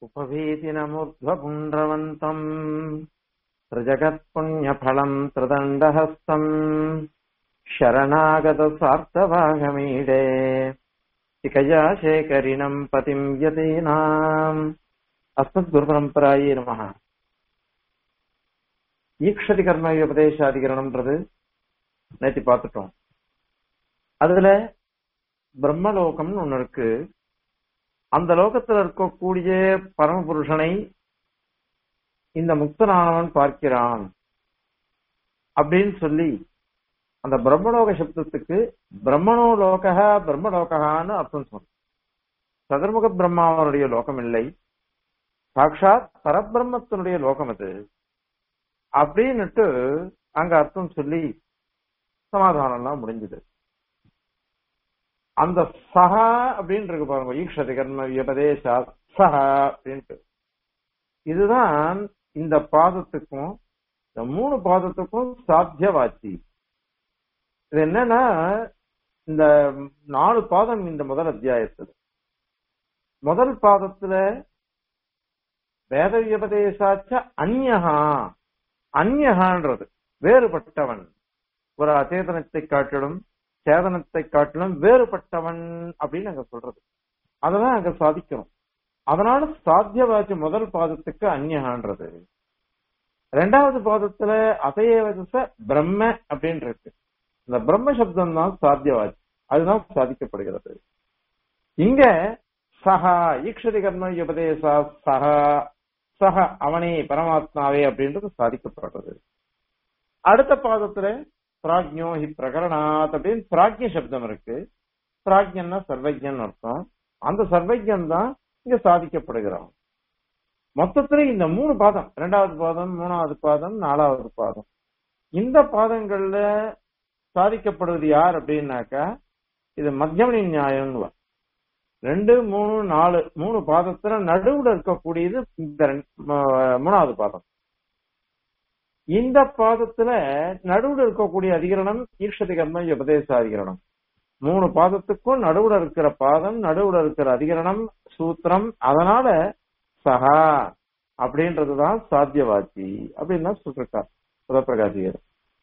उपभीतिनमूर्ध्वपुण्ड्रवन्तम् त्रिजगत्पुण्यफलम् त्रिदण्डहस्तम् शरणागतसार्थवागमीडे इकया शेखरिणम् पतिम् यतीनाम् அஸ்மத்குருபரம்பராயே நமக ஈக்ஷதி கர்ம உபதேசாதிகரணம்ன்றது நேற்று பார்த்துட்டோம் அதுல பிரம்மலோகம்னு ஒண்ணு இருக்கு அந்த லோகத்துல இருக்கக்கூடிய பரமபுருஷனை இந்த முக்தனானவன் பார்க்கிறான் அப்படின்னு சொல்லி அந்த பிரம்மலோக சப்தத்துக்கு பிரம்மணோலோக பிரம்மலோகான்னு அர்த்தம் சொல்லும் சதுர்முக பிரம்மாவனுடைய லோகம் இல்லை சாட்சாத் பரபிரம்மத்தினுடைய லோகம் அது அப்படின்னுட்டு அங்க அர்த்தம் சொல்லி சமாதானம் எல்லாம் முடிஞ்சது அந்த சஹா அப்படின்னு இருக்கு பாருங்க ஈக்ஷதி கர்ம வியபதேசா சஹா அப்படின்ட்டு இதுதான் இந்த பாதத்துக்கும் இந்த மூணு பாதத்துக்கும் சாத்தியவாச்சி இது என்னன்னா இந்த நாலு பாதம் இந்த முதல் அத்தியாயத்துல முதல் பாதத்துல வேத வியபதேசாச்ச அந்யகா அந்யகான்றது வேறுபட்டவன் ஒரு அச்சேதனத்தை காட்டிலும் சேதனத்தை காட்டிலும் வேறுபட்டவன் அப்படின்னு அங்க சொல்றது அதெல்லாம் அங்க சாதிக்கணும் அதனால சாத்தியவாச்சி முதல் பாதத்துக்கு அந்யகான்றது ரெண்டாவது பாதத்துல அதையவச பிரம்ம அப்படின்னு இருக்கு இந்த பிரம்ம சப்தம் தான் சாத்தியவாச்சி அதுதான் சாதிக்கப்படுகிறது இங்க சஹா ஈக்ஷதி கர்ம உபதேசா சஹா சஹ அவனே பரமாத்மாவே அப்படின்றது சாதிக்கப்படுறது அடுத்த பாதத்துல பிராக்ஞோ ஹி பிரகரணாத் அப்படின்னு பிராக்ஞ சப்தம் இருக்கு பிராக்ஞன்னா சர்வஜன் அர்த்தம் அந்த சர்வஜன் தான் இங்க சாதிக்கப்படுகிறான் மொத்தத்துல இந்த மூணு பாதம் இரண்டாவது பாதம் மூணாவது பாதம் நாலாவது பாதம் இந்த பாதங்கள்ல சாதிக்கப்படுவது யார் அப்படின்னாக்கா இது மத்தியமணி நியாயம்னு ரெண்டு மூணு நாலு மூணு பாதத்துல நடுவுல இருக்கக்கூடியது இந்த மூணாவது பாதம் இந்த பாதத்துல நடுவுல இருக்கக்கூடிய அதிகரணம் ஈர்ஷதி கர்ம உபதேச அதிகரணம் மூணு பாதத்துக்கும் நடுவுல இருக்கிற பாதம் நடுவுல இருக்கிற அதிகரணம் சூத்திரம் அதனால சகா அப்படின்றதுதான் சாத்தியவாச்சி அப்படின்னு தான் சொல்லிருக்கார் புதப்பிரகாசிகர்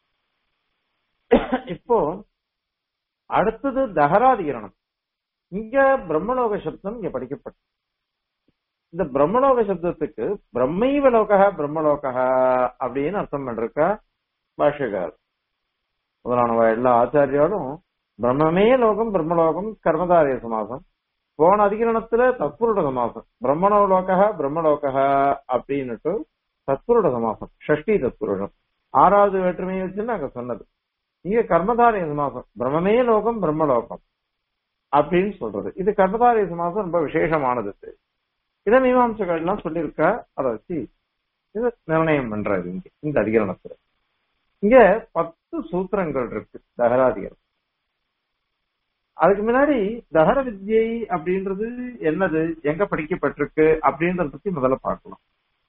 இப்போ அடுத்தது தகராதிகரணம் இங்க பிரம்மலோக சப்தம் இங்க படிக்கப்பட்டு இந்த பிரம்மலோக சப்தத்துக்கு பிரம்மைவ லோக பிரம்மலோக அப்படின்னு அர்த்தம் பண்றக்கா பாஷகார் முதலானவ எல்லா ஆச்சாரியாலும் பிரம்மமே லோகம் பிரம்மலோகம் கர்மதாரிய சமாசம் போன அதிகரணத்துல தத்புருட சமாசம் பிரம்மணோலோக பிரம்மலோக அப்படின்னுட்டு தத்புருட சமாசம் ஷஷ்டி தத்புருடம் ஆறாவது வேற்றுமையை வச்சு நாங்க சொன்னது இங்க கர்மதாரிய சமாசம் பிரம்மமே லோகம் பிரம்மலோகம் அப்படின்னு சொல்றது இது கர்மதாரிய சமாசம் ரொம்ப விசேஷமானது இதை மீமாம்சங்கள் எல்லாம் சொல்லியிருக்கா அதை வச்சு இது நிர்ணயம் பண்றது இங்க இந்த அதிகரணத்துல இங்க பத்து சூத்திரங்கள் இருக்கு தகராதிகரம் அதுக்கு முன்னாடி தகர வித்யை அப்படின்றது என்னது எங்க படிக்கப்பட்டிருக்கு அப்படின்றத பத்தி முதல்ல பார்க்கலாம்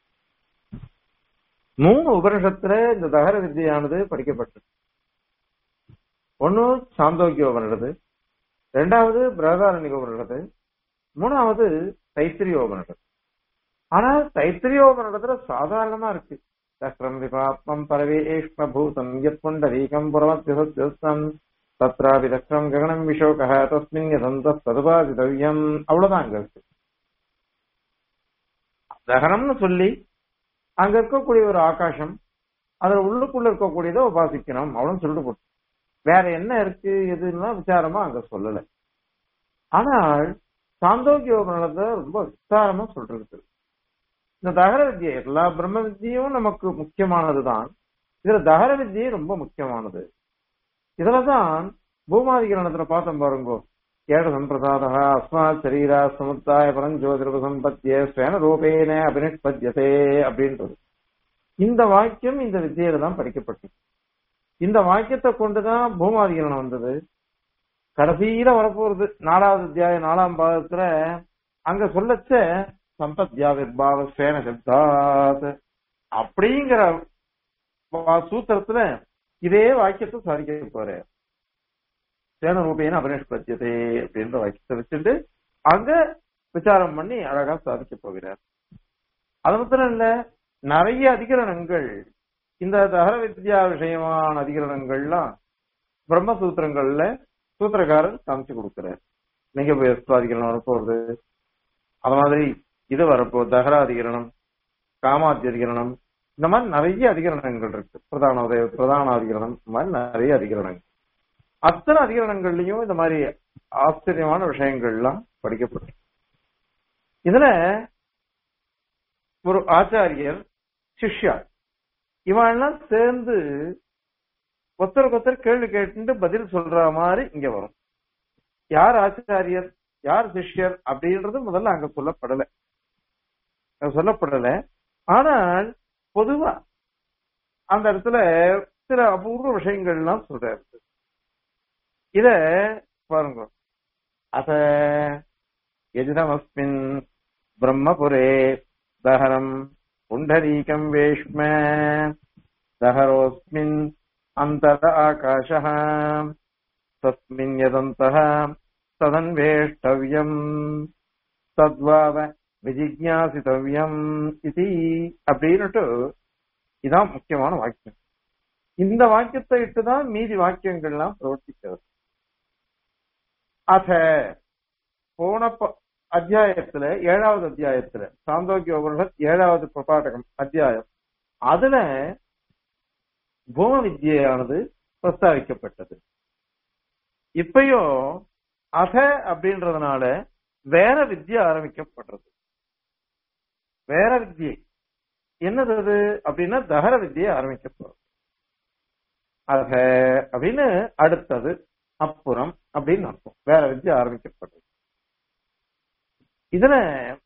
மூணு உபனிஷத்துல இந்த தகர வித்யானது படிக்கப்பட்டிருக்கு ஒன்னு சாந்தோக்கியோபனிடது ரெண்டாவது பிரகதாரண்யோபனிடது மூணாவது தைத்திரியோபனிடது ஆனா தைத்திரியோபனிடத்துல சாதாரணமா இருக்கு சக்கரம் விபாத்மம் பரவேஷ்ம பூதம் யத் புண்டரீகம் புறமத்தியம் தத்ராபி தக்ரம் ககனம் விஷோக தஸ்மின் யதந்த ததுபாதிதவ்யம் அவ்வளவுதான் அங்க இருக்கு தகனம்னு சொல்லி அங்க இருக்கக்கூடிய ஒரு ஆகாசம் அதுல உள்ளுக்குள்ள இருக்கக்கூடியதை உபாசிக்கணும் அவ்வளவு சொல்லிட்டு போட்டு வேற என்ன இருக்கு எதுன்னா விசாரமா அங்க சொல்லல ஆனால் சாந்தோக்கியோபனத்தை ரொம்ப விஸ்தாரமா சொல்றது இந்த தகர வித்தியை எல்லா பிரம்ம வித்தியும் நமக்கு முக்கியமானதுதான் இதுல தகர வித்தியை ரொம்ப முக்கியமானது இதுலதான் பூமாதிகரணத்துல பார்த்தோம் பாருங்கோ ஏழ சம்பிரசாத அஸ்மாத் சரீரா சமுத்தாய பரஞ்சோதிரப சம்பத்திய ஸ்வேன ரூபேன அபினிஷ்பத்தியதே அப்படின்றது இந்த வாக்கியம் இந்த வித்தியில தான் படிக்கப்பட்டது இந்த வாக்கியத்தை கொண்டுதான் பூமாதிகரணம் வந்தது கடைசியில வரப்போறது நாலாவது அத்தியாயம் நாலாம் பாகத்துல அங்க சொல்லச்ச சம்பத்யா விர்பாவ சேன சப்தாத் அப்படிங்கிற சூத்திரத்துல இதே வாக்கியத்தை சாதிக்க போற சேன ரூபேன அபினிஷ்பத்தியதே அப்படின்ற வாக்கியத்தை வச்சுட்டு அங்க விசாரம் பண்ணி அழகா சாதிக்க போகிறார் அது மாத்திரம் இல்ல நிறைய அதிகரணங்கள் இந்த தகர வித்யா விஷயமான அதிகரணங்கள்லாம் பிரம்மசூத்திரங்கள்ல சூத்திரக்காரர் காமிச்சு கொடுக்கிறார் நீங்க அதிகரணம் வரப்போறது அது மாதிரி இது வரப்போ தகர அதிகரணம் காமாத்தி அதிகரணம் இந்த மாதிரி நிறைய அதிகரணங்கள் இருக்கு பிரதான உதய பிரதான அதிகரணம் இந்த மாதிரி நிறைய அதிகரணங்கள் அத்தனை அதிகரணங்கள்லயும் இந்த மாதிரி ஆச்சரியமான விஷயங்கள்லாம் படிக்கப்பட்டு இதுல ஒரு ஆச்சாரியர் சிஷ்யா இவெல்லாம் சேர்ந்து ஒருத்தருக்கு ஒருத்தர் கேள்வி கேட்டு பதில் சொல்ற மாதிரி இங்க வரும் யார் ஆச்சாரியர் யார் சிஷ்யர் அப்படின்றது முதல்ல அங்க சொல்லப்படல அங்க சொல்லப்படல ஆனால் பொதுவா அந்த இடத்துல சில அபூர்வ விஷயங்கள்லாம் சொல்றாரு இத பாருங்க அத எதிரமஸ்மின் பிரம்மபுரே தஹரம் புண்டரீகம் வேஷ்ம தஹரோஸ்மின் அந்தர ஆகாஷः தஸ்மின் யதந்தः ததன்வேஷ்டவ்யம் தத்வாவ விஜிஜாசித்தவ்யம் இது அப்படின்னுட்டு இதான் முக்கியமான வாக்கியம் இந்த வாக்கியத்தை இட்டுதான் மீதி வாக்கியங்கள்லாம் பிரவர்த்திக்கிறது அத போன அத்தியாயத்துல ஏழாவது அத்தியாயத்துல சாந்தோக்கிய உபனிஷத் ஏழாவது பிரபாடகம் அத்தியாயம் அதுல பூம வித்யானது பிரஸ்தாவிக்கப்பட்டது இப்பயும் அத அப்படின்றதுனால வேற வித்யா ஆரம்பிக்கப்படுறது வேற வித்யை என்னது அது அப்படின்னா தகர வித்தியை ஆரம்பிக்கப்படுறது அத அப்படின்னு அடுத்தது அப்புறம் அப்படின்னு அர்த்தம் வேற வித்யா ஆரம்பிக்கப்படுறது இதுல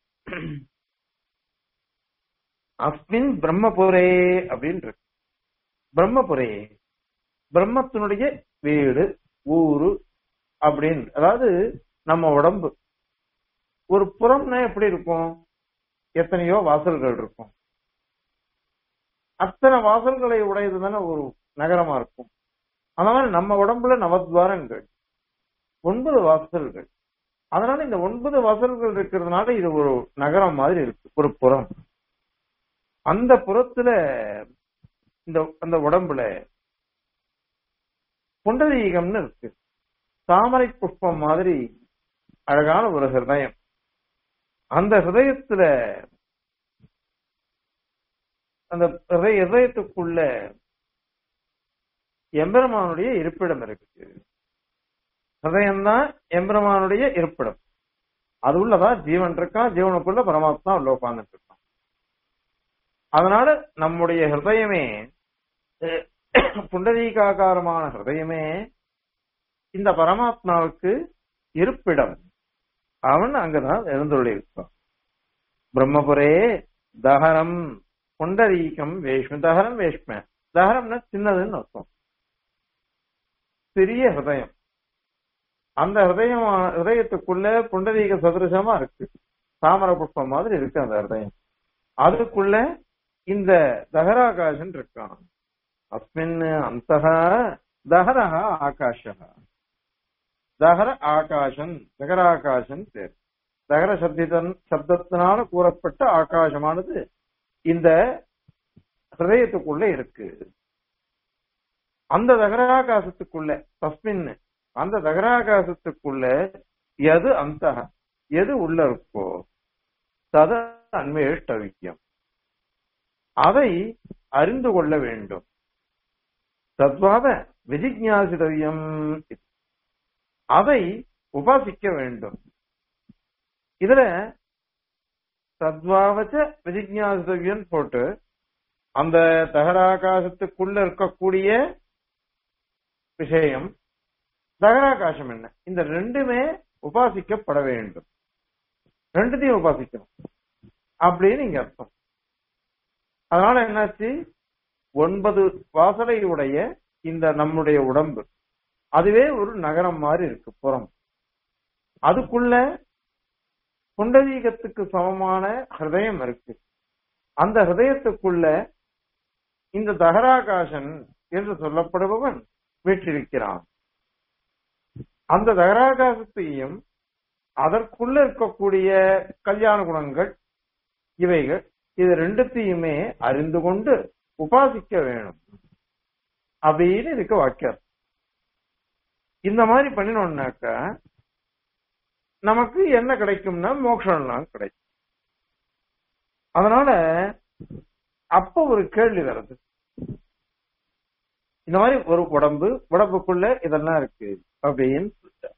அஸ்மின் பிரம்மபுரே அப்படின்னு இருக்கு பிரம்மபுரே பிரம்மத்தினுடைய வீடு ஊரு அப்படின்னு அதாவது நம்ம உடம்பு ஒரு புறம்னா எப்படி இருக்கும் எத்தனையோ வாசல்கள் இருக்கும் அத்தனை வாசல்களை உடையது தானே ஒரு நகரமா இருக்கும் அந்த மாதிரி நம்ம உடம்புல நவத்வாரங்கள் ஒன்பது வாசல்கள் அதனால இந்த ஒன்பது வாசல்கள் இருக்கிறதுனால இது ஒரு நகரம் மாதிரி இருக்கு ஒரு புறம் அந்த புறத்துல இந்த அந்த உடம்புல புண்டரீகம்னு இருக்கு தாமரை புஷ்பம் மாதிரி அழகான ஒரு ஹிருதயம் அந்த ஹிருதயத்துல அந்த ஹிருதயத்துக்குள்ள எம்பெருமானுடைய இருப்பிடம் இருக்கு ஹிருதயம்தான் எம்பெருமானுடைய இருப்பிடம் அது உள்ளதான் ஜீவன் இருக்கான் ஜீவனுக்குள்ள பரமாத்மா உள்ள உட்கார்ந்துட்டு இருக்கான் அதனால நம்முடைய ஹிருதயமே புண்டரீகாகாரமான ஹிருதயமே இந்த பரமாத்மாவுக்கு இருப்பிடம் அவன் அங்கதான் எழுந்துள்ள இருப்பான் பிரம்மபுரே தகரம் புண்டரீகம் வேஷ்ம தகரம் வேஷ்ம தகரம்னா சின்னதுன்னு அர்த்தம் சிறிய ஹிருதயம் அந்த ஹிருதயம் ஹிருதயத்துக்குள்ள புண்டரீக சதுரசமா இருக்கு தாமர புஷ்பம் மாதிரி இருக்கு அந்த ஹிருதயம் அதுக்குள்ள இந்த தகராகாசன் இருக்கான் அஸ்மின் அந்த தகரஹ ஆகாஷ தகர ஆகாசன் தகராகாசன் பேர் தகர சப்திதன் சப்தத்தினால கூறப்பட்ட ஆகாசமானது இந்த ஹிருதயத்துக்குள்ள இருக்கு அந்த தகராகாசத்துக்குள்ள தஸ்மின் அந்த தகராகாசத்துக்குள்ள எது அந்த எது உள்ள இருக்கோ தத அன்வேஷ்டவியம் அதை அறிந்து கொள்ள வேண்டும் தத்வாத விஜிஜாசிதவியம் அதை உபாசிக்க வேண்டும் இதுல தத்வாவச்ச விஜிஜாசிதவியம் போட்டு அந்த தகராகாசத்துக்குள்ள இருக்கக்கூடிய விஷயம் தகராகாசம் என்ன இந்த ரெண்டுமே உபாசிக்கப்பட வேண்டும் ரெண்டுத்தையும் உபாசிக்கணும் அப்படின்னு இங்க அர்த்தம் அதனால என்னாச்சு ஒன்பது வாசலை உடைய இந்த நம்முடைய உடம்பு அதுவே ஒரு நகரம் மாதிரி இருக்கு புறம் அதுக்குள்ள புண்டரீகத்துக்கு சமமான ஹிருதயம் இருக்கு அந்த ஹிருதயத்துக்குள்ள இந்த தகராகாசன் என்று சொல்லப்படுபவன் வீற்றிருக்கிறான் அந்த தகராகாசத்தையும் அதற்குள்ள இருக்கக்கூடிய கல்யாண குணங்கள் இவைகள் இது ரெண்டுத்தையுமே அறிந்து கொண்டு உபாசிக்க வேணும் அப்படின்னு இதுக்கு வாக்கியம் இந்த மாதிரி பண்ணினோம்னாக்க நமக்கு என்ன கிடைக்கும்னா மோட்சம்லாம் கிடைக்கும் அதனால அப்ப ஒரு கேள்வி வருது இந்த மாதிரி ஒரு உடம்பு உடம்புக்குள்ள இதெல்லாம் இருக்கு அப்படின்னு சொல்லிட்டார்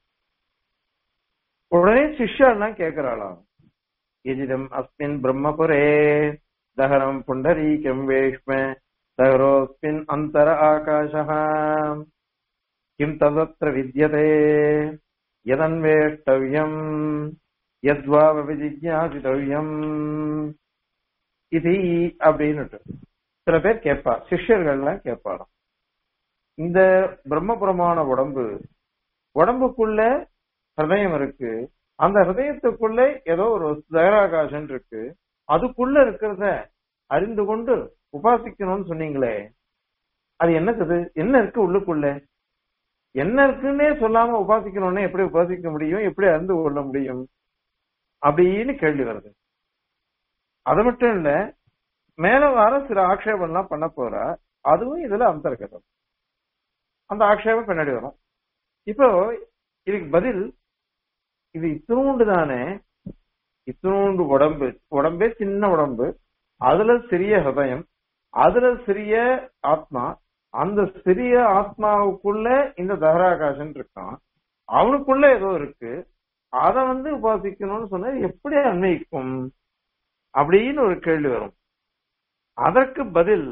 உடனே சிஷ்யெல்லாம் கேக்குறாளாம் எஜிதம் அஸ்மின் பிரம்மபுரே தகரம் புண்டரீகம் வேஷ்ம தகரோஸ்மின் அந்தர ஆகாஷः கிம் ததத்ர வித்யதே யதன்வேஷ்டவ்யம் யத்வா விஜிஜாசிதவ்யம் இது அப்படின்னுட்டு சில பேர் கேட்பா சிஷ்யர்கள்லாம் கேட்பாராம் இந்த பிரம்மபுரமான உடம்பு உடம்புக்குள்ள ஹிருதயம் இருக்கு அந்த ஹிருதயத்துக்குள்ள ஏதோ ஒரு தகராகாசன் இருக்கு அதுக்குள்ள இருக்கிறத அறிந்து கொண்டு உபாசிக்கணும்னு சொன்னீங்களே அது என்னது என்ன இருக்கு உள்ளுக்குள்ள என்ன இருக்குன்னே சொல்லாம உபாசிக்கணும்னு எப்படி உபாசிக்க முடியும் எப்படி அறிந்து கொள்ள முடியும் அப்படின்னு கேள்வி வருது அது மட்டும் இல்ல மேல வர சில ஆக்ஷேபம்லாம் பண்ண போறா அதுவும் இதுல அந்தர்கதம் அந்த ஆக்ஷேபம் பின்னாடி வரும் இப்போ இதுக்கு பதில் இது இத்தினூண்டு தானே இத்தினூண்டு உடம்பு உடம்பே சின்ன உடம்பு அதுல சிறிய ஹதயம் அதுல சிறிய ஆத்மா அந்த சிறிய ஆத்மாவுக்குள்ள இந்த தகராகாசன் இருக்கான் அவனுக்குள்ள ஏதோ இருக்கு அத வந்து உபாசிக்கணும்னு சொன்னா எப்படி அன்வைக்கும் அப்படின்னு ஒரு கேள்வி வரும் அதற்கு பதில்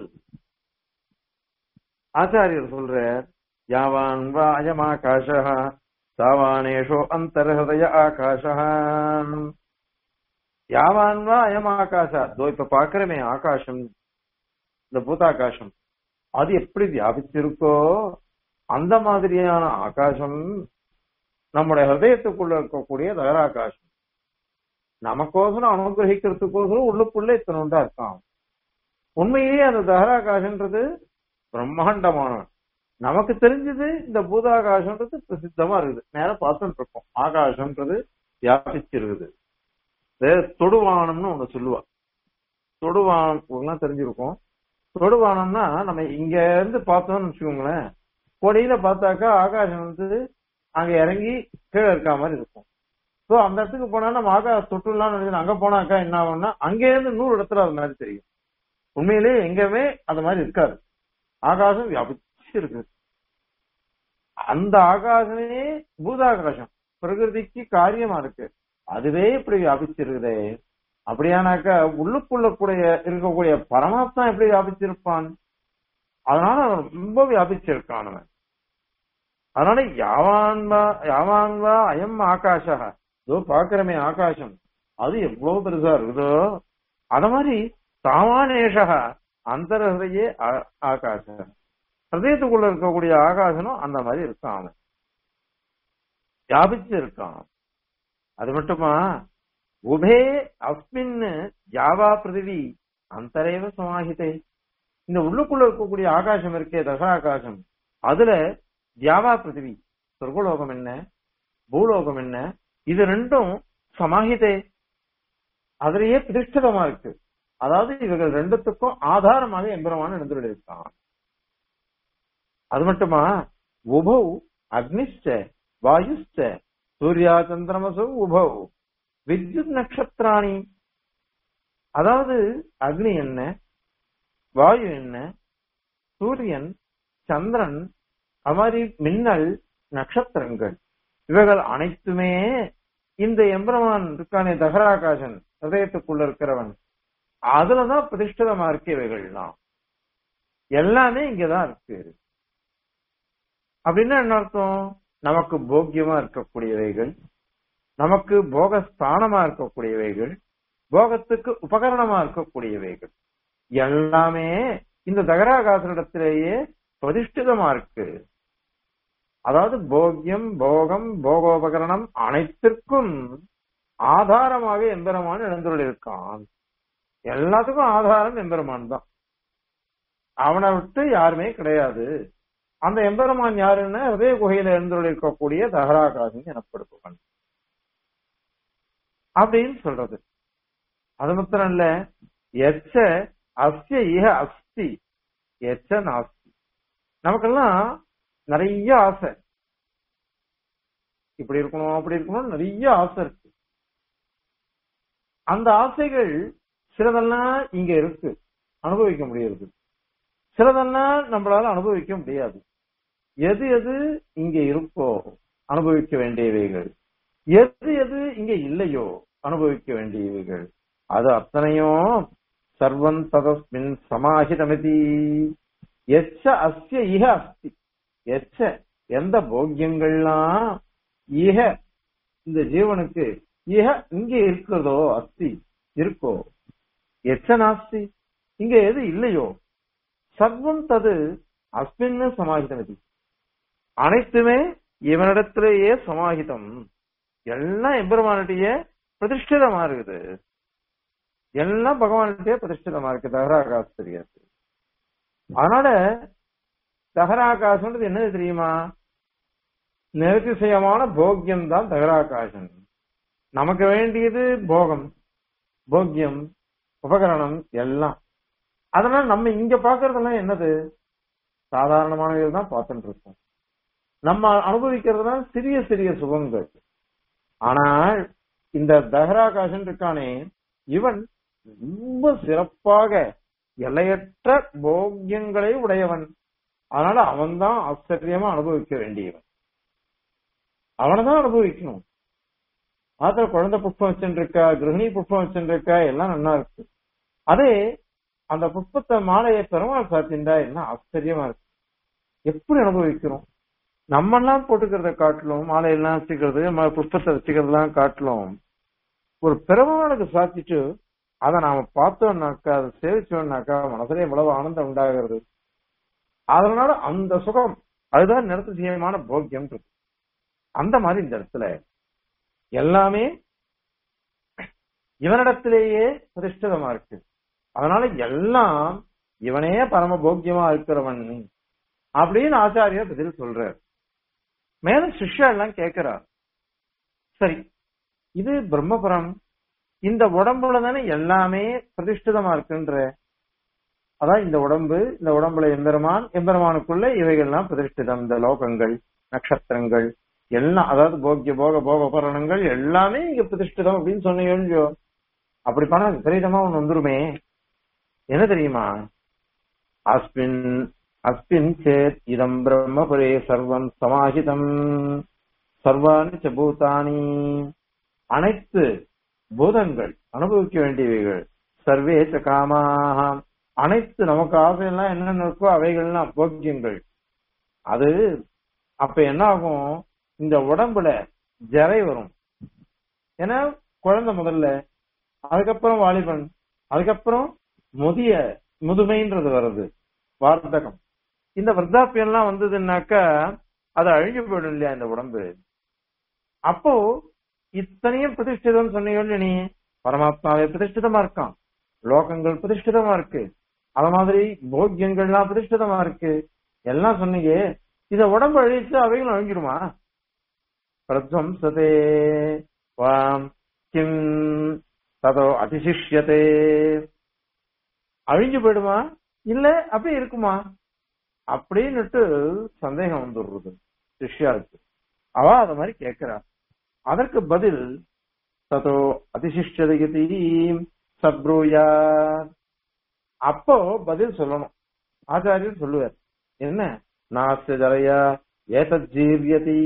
ஆச்சாரியர் சொல்ற யாவான் வா அயமாகாஷ சாவானேஷோ அந்தர்ஹதய ஆகாஷ யாவான் வா அயம் ஆகாஷா தோ இப்ப பாக்குறமே ஆகாசம் இந்த பூதாகாசம் அது எப்படி வியாபிச்சிருக்கோ அந்த மாதிரியான ஆகாசம் நம்முடைய ஹிருதயத்துக்குள்ள இருக்கக்கூடிய தகராகாசம் நமக்கோசரம் அனுகிரகிக்கிறதுக்கோசரம் உள்ளுக்குள்ள இத்தனை உண்டா இருக்கான் உண்மையிலேயே அந்த தகராகாசன்றது பிரம்மாண்டமான நமக்கு தெரிஞ்சது இந்த பூதாகாசம்ன்றது பிரசித்தமா இருக்குது நேரம் பார்த்துட்டு இருக்கோம் ஆகாசம்ன்றது வியாபிச்சிருக்குது தொடுவானம்னு ஒண்ணு சொல்லுவா தொடுவானம் தெரிஞ்சிருக்கோம் தொடுவானம்னா நம்ம இங்க இருந்து பார்த்தோம்னு வச்சுக்கோங்களேன் கொடியில பார்த்தாக்கா ஆகாசம் வந்து அங்க இறங்கி கீழே இருக்க மாதிரி இருக்கும் சோ அந்த இடத்துக்கு போனா நம்ம ஆகாச தொட்டுலாம் நினைச்சு அங்க போனாக்கா என்ன ஆகும்னா அங்கே இருந்து நூறு இடத்துல அது மாதிரி தெரியும் உண்மையிலேயே எங்கேயுமே அது மாதிரி இருக்காது ஆகாசம் வியாபிச்சு இருக்கு அந்த ஆகாசமே பூதாகாசம் பிரகிருதிக்கு காரியமா இருக்கு அதுவே இப்படி வியாபிச்சிருக்குதே அப்படியானாக்கா உள்ளுக்குள்ள கூடிய இருக்கக்கூடிய பரமாத்மா எப்படி வியாபிச்சிருப்பான் அதனால அவன் ரொம்ப வியாபிச்சிருக்கான் அவன் அதனால யாவான்வா யாவான்வா அயம் ஆகாஷா இதோ பாக்குறமே ஆகாசம் அது எவ்வளவு பெருசா இருக்குதோ அத மாதிரி சாமானேஷா அந்தரஹதையே ஆகாச ஹதயத்துக்குள்ள இருக்கக்கூடிய ஆகாசனும் அந்த மாதிரி இருக்கான் அவன் வியாபிச்சு இருக்கான் அது மட்டுமா உபே அஸ்மின் ஜாவா பிருதிவி அந்தரேவ சமாஹிதே இந்த உள்ளுக்குள்ள இருக்கக்கூடிய ஆகாசம் இருக்கே தசாகாசம் அதுல தியாவா பிருத்திவி சொர்க்கலோகம் என்ன பூலோகம் என்ன இது ரெண்டும் சமாஹிதே அதுலயே பிரதிஷ்டிதமா இருக்கு அதாவது இவர்கள் ரெண்டுத்துக்கும் ஆதாரமாக எம்பெருமான எழுந்துள்ள இருக்கான் அது மட்டுமா உபௌ அக்னிஷ்ட வாயுஷ்ட சூர்யா சந்திரமசு உபௌ வித்யுத் நட்சத்திராணி அதாவது அக்னி என்ன வாயு என்ன சூரியன் சந்திரன் அது மாதிரி மின்னல் நட்சத்திரங்கள் இவைகள் அனைத்துமே இந்த எம்பெருமான் இருக்கானே தகராகாசன் ஹதயத்துக்குள்ள இருக்கிறவன் அதுலதான் பிரதிஷ்டிதமா இருக்கு இவைகள்லாம் எல்லாமே இங்கதான் இருக்கு அப்படின்னா என்ன அர்த்தம் நமக்கு போக்கியமா இருக்கக்கூடியவைகள் நமக்கு போகஸ்தானமா இருக்கக்கூடியவைகள் போகத்துக்கு உபகரணமா இருக்கக்கூடியவைகள் எல்லாமே இந்த தகராகாசனிடத்திலேயே பிரதிஷ்டிதமா இருக்கு அதாவது போக்கியம் போகம் போகோபகரணம் அனைத்திற்கும் ஆதாரமாக எம்பெருமான் எழுந்துள்ள இருக்கான் எல்லாத்துக்கும் ஆதாரம் எம்பெருமான் தான் அவனை விட்டு யாருமே கிடையாது அந்த எம்பெருமான் யாருன்னா ஹதய குகையில எழுந்துள்ள இருக்கக்கூடிய தகராகாசன் எனப்படுத்துவன் அப்படின்னு சொல்றது அது மாத்திரம் இல்ல எச்ச அஸ்ய இக அஸ்தி எச்ச நாஸ்தி நமக்கெல்லாம் நிறைய ஆசை இப்படி இருக்கணும் அப்படி இருக்கணும் நிறைய ஆசை இருக்கு அந்த ஆசைகள் சிலதெல்லாம் இங்க இருக்கு அனுபவிக்க முடியாது சிலதெல்லாம் நம்மளால அனுபவிக்க முடியாது எது எது இங்க இருக்கோ அனுபவிக்க வேண்டியவைகள் எது எது இங்க இல்லையோ அனுபவிக்க வேண்டியவைகள் அது அத்தனையும் சர்வம் ததஸ்மின் சமாஹிதமிதி எச்ச அஸ்ய இக அஸ்தி எச்ச எந்த போக்கியங்கள்லாம் இக இந்த ஜீவனுக்கு இக இங்க இருக்கிறதோ அஸ்தி இருக்கோ எச்ச நாஸ்தி இங்க எது இல்லையோ சர்வம் தது அஸ்மின்னு சமாஹிதமிதி அனைத்துமே இவனிடத்திலேயே சமாஹிதம் எல்லாம் எம்பெருமானிடைய பிரதிஷ்டிதமா இருக்குது எல்லாம் பகவானுடைய பிரதிஷ்டிதமா இருக்கு தகராகாசம் தெரியாது அதனால தகராகாசம்ன்றது என்னது தெரியுமா நிரதிசயமான போக்கியம் தான் தகராகாசம் நமக்கு வேண்டியது போகம் போக்கியம் உபகரணம் எல்லாம் அதனால நம்ம இங்க பாக்குறதெல்லாம் என்னது சாதாரணமானது தான் பார்த்துட்டு இருக்கோம் நம்ம அனுபவிக்கிறதுலாம் சிறிய சிறிய சுகங்கள் ஆனால் இந்த தஹராகாசன் இருக்கானே இவன் ரொம்ப சிறப்பாக எல்லையற்ற போக்கியங்களை உடையவன் அதனால அவன் தான் ஆச்சரியமா அனுபவிக்க வேண்டியவன் அவனை தான் அனுபவிக்கணும் ஆத்திர குழந்தை புஷ்பம் வச்சுருக்கா கிரகிணி புஷ்பம் வச்சுருக்கா எல்லாம் நல்லா இருக்கு அதே அந்த புஷ்பத்தை மாலையை பெருமாள் சாத்திண்டா என்ன ஆச்சரியமா இருக்கு எப்படி அனுபவிக்கிறோம் நம்ம எல்லாம் போட்டுக்கிறத காட்டிலும் மாலையெல்லாம் வச்சுக்கிறது ம- புஷ்பத்தை வச்சுக்கிறதெல்லாம் காட்டிலும் ஒரு பெருமாளுக்கு சாத்திட்டு அதை நாம பார்த்தோம்னாக்கா அதை சேவிச்சோம்னாக்கா மனசுல எவ்வளவு ஆனந்தம் உண்டாகிறது அதனால அந்த சுகம் அதுதான் நிறத்திசயமான போக்கியம் இருக்கு அந்த மாதிரி இந்த இடத்துல எல்லாமே இவனிடத்திலேயே பிரதிஷ்டிதமா இருக்கு அதனால எல்லாம் இவனே பரம போக்கியமா இருக்கிறவன் அப்படின்னு ஆச்சாரியர் பதில் சொல்றார் மேலும் சிஷ்யா எல்லாம் கேட்கிறார் சரி இது பிரம்மபுரம் இந்த உடம்புல தானே எல்லாமே பிரதிஷ்டிதமா இருக்குன்ற அதான் இந்த உடம்பு இந்த உடம்புல எம்பெருமான் எம்பெருமானுக்குள்ள இவைகள்லாம் பிரதிஷ்டிதம் இந்த லோகங்கள் நட்சத்திரங்கள் எல்லாம் அதாவது போக்கிய போக போக உபகரணங்கள் எல்லாமே இங்க பிரதிஷ்டிதம் அப்படின்னு சொன்னீங்க இல்லையோ அப்படி பண்ண விபரீதமா ஒண்ணு வந்துருமே என்ன தெரியுமா அஸ்மின் அஸ்மின் சேத் இதம் பிரம்மபுரே சர்வம் சமாஹிதம் சர்வாணி ச பூதானி அனைத்து பூதங்கள் அனுபவிக்க வேண்டியவைகள் சர்வே ச காமாக அனைத்து நமக்கு ஆசையெல்லாம் என்னென்ன இருக்கோ அவைகள்லாம் போக்கியங்கள் அது அப்ப என்ன ஆகும் இந்த உடம்புல ஜரை வரும் ஏன்னா குழந்தை முதல்ல அதுக்கப்புறம் வாலிபன் அதுக்கப்புறம் முதிய முதுமைன்றது வருது வார்த்தகம் இந்த விருத்தாப்பியம் எல்லாம் வந்ததுன்னாக்கா அது அழிஞ்சு போயிடும் இல்லையா இந்த உடம்பு அப்போ இத்தனையும் பிரதிஷ்டிதம் சொன்னீங்க நீ பரமாத்மாவே பிரதிஷ்டிதமா இருக்கான் லோகங்கள் பிரதிஷ்டிதமா இருக்கு அத மாதிரி போக்கியங்கள்லாம் பிரதிஷ்டிதமா இருக்கு எல்லாம் சொன்னீங்க இத உடம்பு அழிச்சு அவைகளும் அழிஞ்சிருமா பிரத்வம்சதே வாம் கிம் ததோ அதிசிஷ்யதே அழிஞ்சு போயிடுமா இல்ல அப்படியே இருக்குமா அப்படின்னுட்டு சந்தேகம் வந்துடுறது சிஷ்யாவுக்கு அவ அத மாதிரி கேட்கிறா அதற்கு பதில் ததோ அதிசிஷ்யதை சப்ரூயா அப்போ பதில் சொல்லணும் ஆச்சாரியர் சொல்லுவார் என்ன நாஸ்ய ஜரையா ஏதத் ஜீவியதி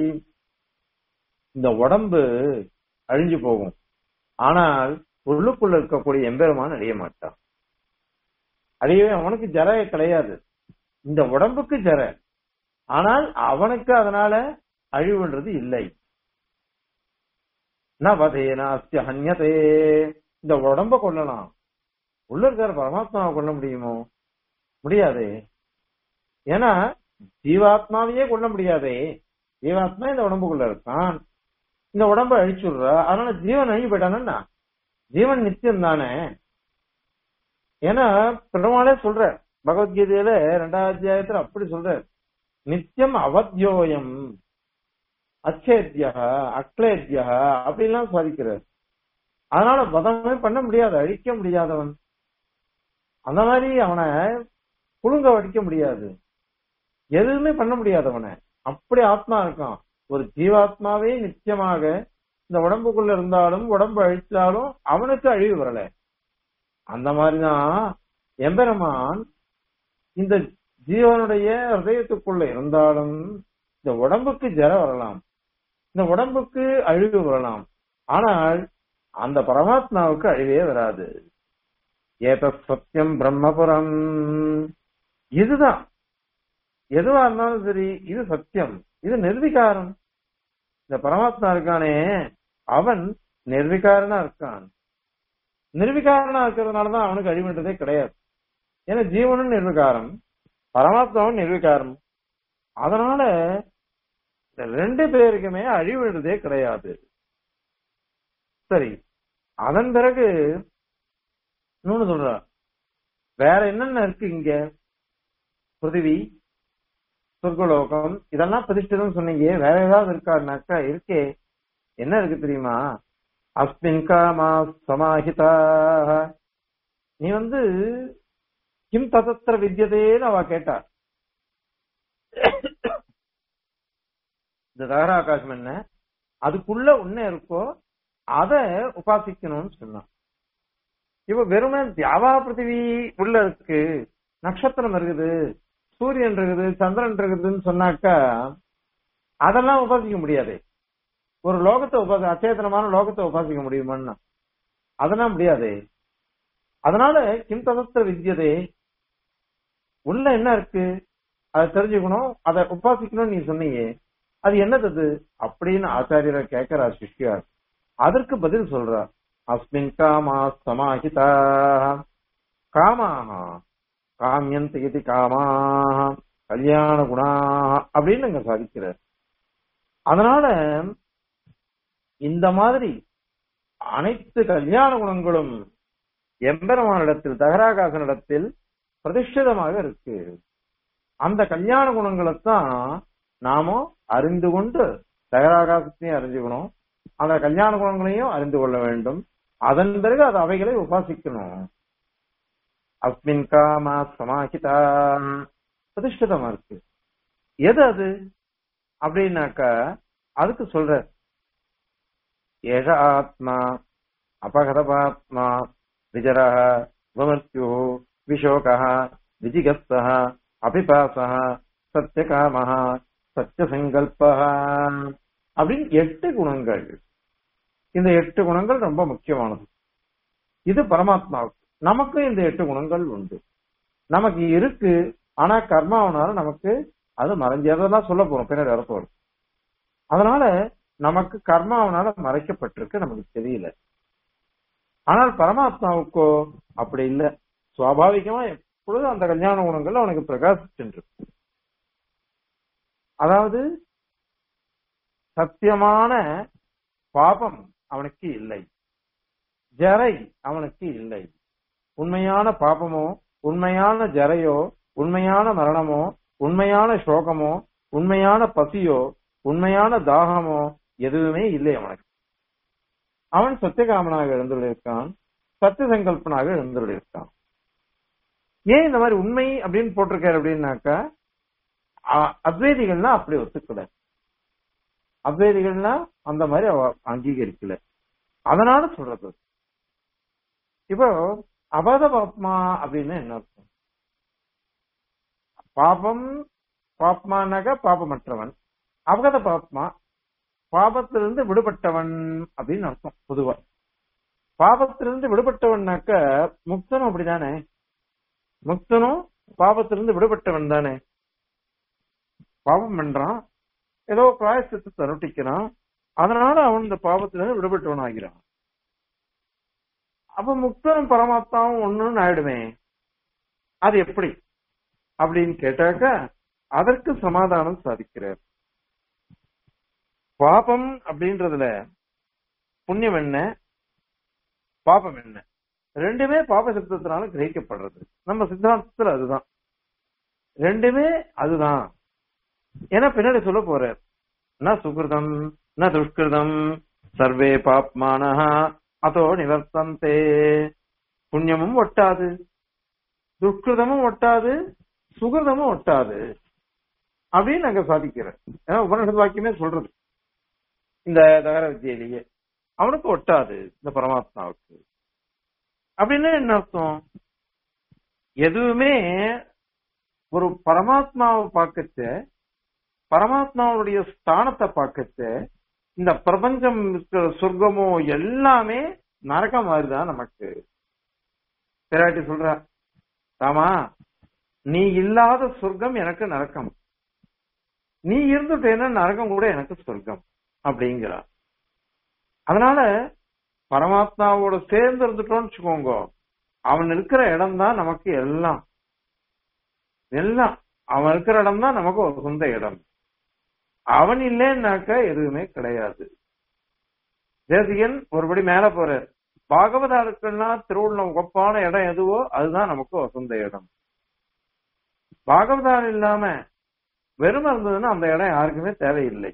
இந்த உடம்பு அழிஞ்சு போகும் ஆனால் உள்ளுக்குள்ள இருக்கக்கூடிய எம்பெருமான் அழிய மாட்டான் அழியவே அவனுக்கு ஜரைய கிடையாது இந்த உடம்புக்கு ஜர ஆனால் அவனுக்கு அதனால அழிவுன்றது இல்லை நவதேன அஸ்ய ஹன்யதே இந்த உடம்ப கொல்லலாம் உள்ள இருக்கிற பரமாத்மாவை கொல்ல முடியுமோ முடியாதே ஏன்னா ஜீவாத்மாவையே கொல்ல முடியாதே ஜீவாத்மா இந்த உடம்புக்குள்ள இருக்கான் இந்த உடம்ப அழிச்சுடுற அதனால ஜீவன் அழிஞ்சு போயிட்டானா ஜீவன் நித்தியம் தானே ஏன்னா பெருமாளே சொல்ற பகவத்கீதையில ரெண்டாவது அத்தியாயத்துல அப்படி சொல்ற நித்தியம் அவத்தியோயம் அச்சேத்யா அக்லேத்யா அப்படிலாம் சாதிக்கிறார் அதனால வதமே பண்ண முடியாது அழிக்க முடியாதவன் அந்த மாதிரி அவனை புழுங்க அடிக்க முடியாது எதுவுமே பண்ண முடியாது அவனை அப்படி ஆத்மா இருக்கான் ஒரு ஜீவாத்மாவே நிச்சயமாக இந்த உடம்புக்குள்ள இருந்தாலும் உடம்பு அழித்தாலும் அவனுக்கு அழிவு வரல அந்த மாதிரிதான் எம்பெருமான் இந்த ஜீவனுடைய ஹிருதயத்துக்குள்ள இருந்தாலும் இந்த உடம்புக்கு ஜரம் வரலாம் இந்த உடம்புக்கு அழிவு வரலாம் ஆனால் அந்த பரமாத்மாவுக்கு அழிவே வராது ஏத சத்தியம் பிரம்மபுரம் இதுதான் எதுவா இருந்தாலும் சரி இது சத்தியம் இது நிர்விகாரம் இந்த பரமாத்மா இருக்கானே அவன் நிர்விகாரனா இருக்கான் நிர்விகாரனா இருக்கிறதுனாலதான் அவனுக்கு அழிவுன்றதே கிடையாது ஏன்னா ஜீவனும் நிர்விகாரம் பரமாத்மாவும் நிர்விகாரம் அதனால இந்த ரெண்டு பேருக்குமே அழிவுன்றதே கிடையாது சரி அதன் பிறகு இன்னொன்னு சொல்ற வேற என்னென்ன இருக்கு இங்க பிருத்திவி சொர்க்கலோகம் இதெல்லாம் பிரதிஷ்டிதம் சொன்னீங்க வேற ஏதாவது இருக்காருனாக்கா இருக்கே என்ன இருக்கு தெரியுமா அஸ்மின் காமா சமாஹிதா நீ வந்து கிம் ததத்திர வித்தியதேன்னு அவ கேட்டா இந்த தகர ஆகாசம் என்ன அதுக்குள்ள ஒண்ணு இருக்கோ அத உபாசிக்கணும்னு சொன்னான் இப்ப வெறுமே தியாவா பிருத்திவி உள்ள இருக்கு நட்சத்திரம் இருக்குது சூரியன் இருக்குது சந்திரன் இருக்குதுன்னு சொன்னாக்கா அதெல்லாம் உபாசிக்க முடியாது ஒரு லோகத்தை உபாசி அச்சேதனமான லோகத்தை உபாசிக்க முடியுமான்னா அதெல்லாம் முடியாது அதனால கிம் ததத்திர வித்தியதே உள்ள என்ன இருக்கு அதை தெரிஞ்சுக்கணும் அதை உபாசிக்கணும்னு நீ சொன்னீங்க அது என்னது அப்படின்னு ஆச்சாரியரை கேட்கிறா சிஷ்யார் அதற்கு பதில் சொல்றார் அஸ்மின் காமா சமாஹிதா காமாக காமியந்த இது காமாக கல்யாண குணா அப்படின்னு அங்க சாதிக்கிறார் அதனால இந்த மாதிரி அனைத்து கல்யாண குணங்களும் எம்பெருமானிடத்தில் தகராகாசனிடத்தில் பிரதிஷ்டிதமாக இருக்கு அந்த கல்யாண குணங்களைத்தான் நாமும் அறிந்து கொண்டு தகராகாசத்தையும் அறிஞ்சுக்கணும் அந்த கல்யாண குணங்களையும் அறிந்து கொள்ள வேண்டும் அதன் பிறகு அது அவைகளை உபாசிக்கணும் அஸ்மின் காமா சமாஹிதா பிரதிஷ்டிதமா இருக்கு எது அது அப்படின்னாக்கா அதுக்கு சொல்ற ஏஷ ஆத்மா அபகதபாத்மா விஜர விமர்த்தியு விஷோக விஜிகஸ்த அபிபாச சத்தியகாம சத்தியசங்கல்ப அப்படின்னு எட்டு குணங்கள் இந்த எட்டு குணங்கள் ரொம்ப முக்கியமானது இது பரமாத்மாவுக்கு நமக்கும் இந்த எட்டு குணங்கள் உண்டு நமக்கு இருக்கு ஆனா கர்மாவனால நமக்கு அது மறைஞ்சு அதெல்லாம் சொல்ல போறோம் பின்னாடி வரப்போம் அதனால நமக்கு கர்மாவனால மறைக்கப்பட்டிருக்கு நமக்கு தெரியல ஆனால் பரமாத்மாவுக்கோ அப்படி இல்ல சுவாபாவிகமா எப்பொழுதும் அந்த கல்யாண குணங்கள் அவனுக்கு பிரகாசிச்சுருக்கு அதாவது சத்தியமான பாபம் அவனுக்கு இல்லை ஜரை அவனுக்கு இல்லை உண்மையான பாபமோ உண்மையான ஜரையோ உண்மையான மரணமோ உண்மையான சோகமோ உண்மையான பசியோ உண்மையான தாகமோ எதுவுமே இல்லை அவனுக்கு அவன் சத்தியகாமனாக எழுந்துள்ளிருக்கான் சத்திய சங்கல்பனாக எழுந்துள்ளிருக்கான் ஏன் இந்த மாதிரி உண்மை அப்படின்னு போட்டிருக்காரு அப்படின்னாக்கா அத்வைதிகள்னா அப்படி ஒத்துக்கல அத்வைதிகள்னா அந்த மாதிரி அவ அங்கீகரிக்கல அதனால சொல்றது இப்போ அபத பாப்மா அப்படின்னு என்ன அர்த்தம் பாபம் பாப்மானாக பாபமற்றவன் அபகத பாப்மா பாபத்திலிருந்து விடுபட்டவன் அப்படின்னு அர்த்தம் பொதுவா பாபத்திலிருந்து விடுபட்டவன்னாக்க முக்தனும் அப்படிதானே முக்தனும் பாபத்திலிருந்து விடுபட்டவன் தானே பாவம் பண்றான் ஏதோ பிராயசத்தை அனுட்டிக்கிறான் அதனால அவன் இந்த பாவத்திலிருந்து விடுபட்டவன் ஆகிறான் அப்ப முக்தனும் பரமாத்மாவும் ஒண்ணுன்னு ஆயிடுமே அது எப்படி அப்படின்னு கேட்டாக்க அதற்கு சமாதானம் சாதிக்கிறார் பாபம் அப்படின்றதுல புண்ணியம் என்ன பாபம் என்ன ரெண்டுமே பாப சித்தத்தினால கிரகிக்கப்படுறது நம்ம சித்தாந்தத்துல அதுதான் ரெண்டுமே அதுதான் ஏன்னா பின்னாடி சொல்ல போறார் ந சுகிருதம் ந துஷ்கிருதம் சர்வே பாப்மான அதோ நிவர்த்தந்தே புண்ணியமும் ஒட்டாது துஷ்கிருதமும் ஒட்டாது சுகிருதமும் ஒட்டாது அப்படின்னு நாங்க சாதிக்கிறேன் ஏன்னா உபனிஷத் வாக்கியமே சொல்றது இந்த தகர வித்தியிலேயே அவனுக்கு ஒட்டாது இந்த பரமாத்மாவுக்கு அப்படின்னு என்ன அர்த்தம் எதுவுமே ஒரு பரமாத்மாவை பார்க்கச்ச பரமாத்மாவுடைய ஸ்தானத்தை பார்க்கச்ச இந்த பிரபஞ்சம் இருக்கிற சொர்க்கமோ எல்லாமே நரகம் மாதிரிதான் நமக்கு பிராட்டி சொல்ற ராமா நீ இல்லாத சொர்க்கம் எனக்கு நரக்கம் நீ இருந்துட்டேன்னா நரகம் கூட எனக்கு சொர்க்கம் அப்படிங்கிறா அதனால பரமாத்மாவோட சேர்ந்து இருந்துட்டோம்னு வச்சுக்கோங்க அவன் இருக்கிற இடம் தான் நமக்கு எல்லாம் எல்லாம் அவன் இருக்கிற இடம் தான் நமக்கு ஒரு சொந்த இடம் அவன் இல்லைன்னாக்கா எதுவுமே கிடையாது தேசிகன் ஒருபடி மேல போறார் பாகவதாருக்கெல்லாம் திருவுள்ளம் ஒப்பான இடம் எதுவோ அதுதான் நமக்கு வசந்த இடம் பாகவதார் இல்லாம வெறும் இருந்ததுன்னா அந்த இடம் யாருக்குமே தேவையில்லை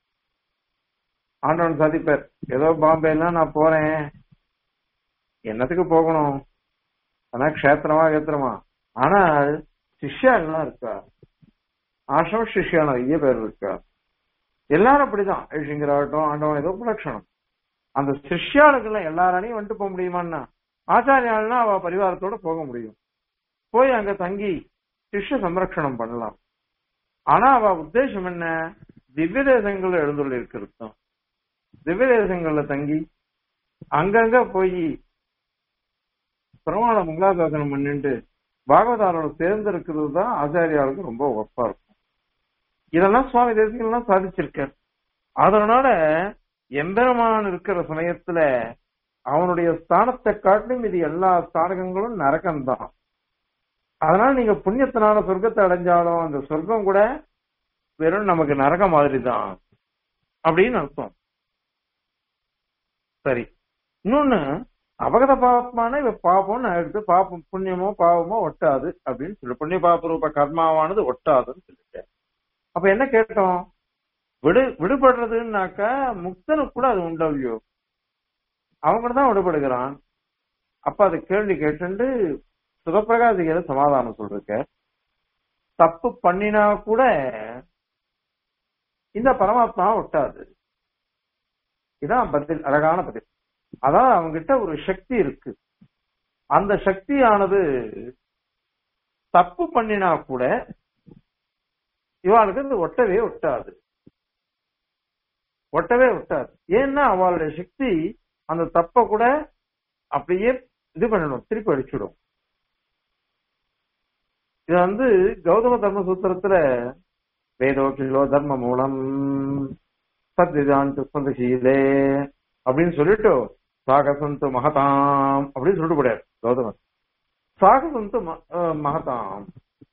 ஆண்டவன் சாதிப்பார் ஏதோ பாம்பே எல்லாம் நான் போறேன் என்னத்துக்கு போகணும் ஆனா கஷேத்திரமா கேத்திரமா ஆனால் சிஷ்யாலாம் இருக்கா ஆசிரம சிஷ்யா நிறைய பேர் இருக்கா எல்லாரும் அப்படிதான் ஐஷிங்கராகட்டும் ஆண்டவன் ஏதோ குலட்சணம் அந்த சிஷ்யாளுக்கெல்லாம் எல்லாராலையும் வந்துட்டு போக முடியுமான்னா ஆச்சாரியாள்னா அவ பரிவாரத்தோட போக முடியும் போய் அங்க தங்கி சிஷ்ய சம்ரக்ஷணம் பண்ணலாம் ஆனா அவ உத்தேசம் என்ன திவ்ய தேசங்கள்ல எழுந்துள்ள இருக்கிறது தான் திவ்ய தேசங்கள்ல தங்கி அங்கங்க போய் பிரமாண மங்களாசாசனம் பண்ணிட்டு பாகவதாரோட சேர்ந்து இருக்கிறது தான் ஆச்சாரியாளுக்கு ரொம்ப ஒப்பா இருக்கும் இதெல்லாம் சுவாமி தேசிகள்லாம் சாதிச்சிருக்கார் அதனால எம்பெருமான் இருக்கிற சமயத்துல அவனுடைய ஸ்தானத்தை காட்டிலும் இது எல்லா ஸ்தானகங்களும் நரகம்தான் அதனால நீங்க புண்ணியத்தினால சொர்க்கத்தை அடைஞ்சாலும் அந்த சொர்க்கம் கூட வெறும் நமக்கு நரகம் மாதிரி தான் அப்படின்னு அர்த்தம் சரி இன்னொன்னு அபகத பாவமான இவ பாப்பம்னு எடுத்து பாப்பம் புண்ணியமோ பாவமோ ஒட்டாது அப்படின்னு சொல்லி புண்ணிய பாப ரூப கர்மாவானது ஒட்டாதுன்னு சொல்லிட்டேன் அப்ப என்ன கேட்டோம் விடு விடுபடுறதுன்னாக்கா முக்தனுக்கு கூட அது உண்டவியோ அவங்க தான் விடுபடுகிறான் அப்ப அது கேள்வி கேட்டு சுகப்பிரகாசிகளை சமாதானம் சொல்லிருக்க தப்பு பண்ணினா கூட இந்த பரமாத்மா ஒட்டாது இதான் பதில் அழகான பதில் அதான் அவங்கிட்ட ஒரு சக்தி இருக்கு அந்த சக்தியானது தப்பு பண்ணினா கூட இவாளுக்கு இது ஒட்டவே ஒட்டாது ஒட்டவே ஒட்டாது ஏன்னா அவளுடைய சக்தி அந்த தப்ப கூட அப்படியே இது பண்ணிடும் திருப்பி அடிச்சுடும் இது வந்து கௌதம தர்ம சூத்திரத்துல வேதோக்கிலோ தர்ம மூலம் சத்யஜான் சுஸ்மதசீலே அப்படின்னு சொல்லிட்டு சாகசந்து மகதாம் அப்படின்னு சொல்லிட்டு போடாரு கௌதமர் சாகசந்து மகதாம்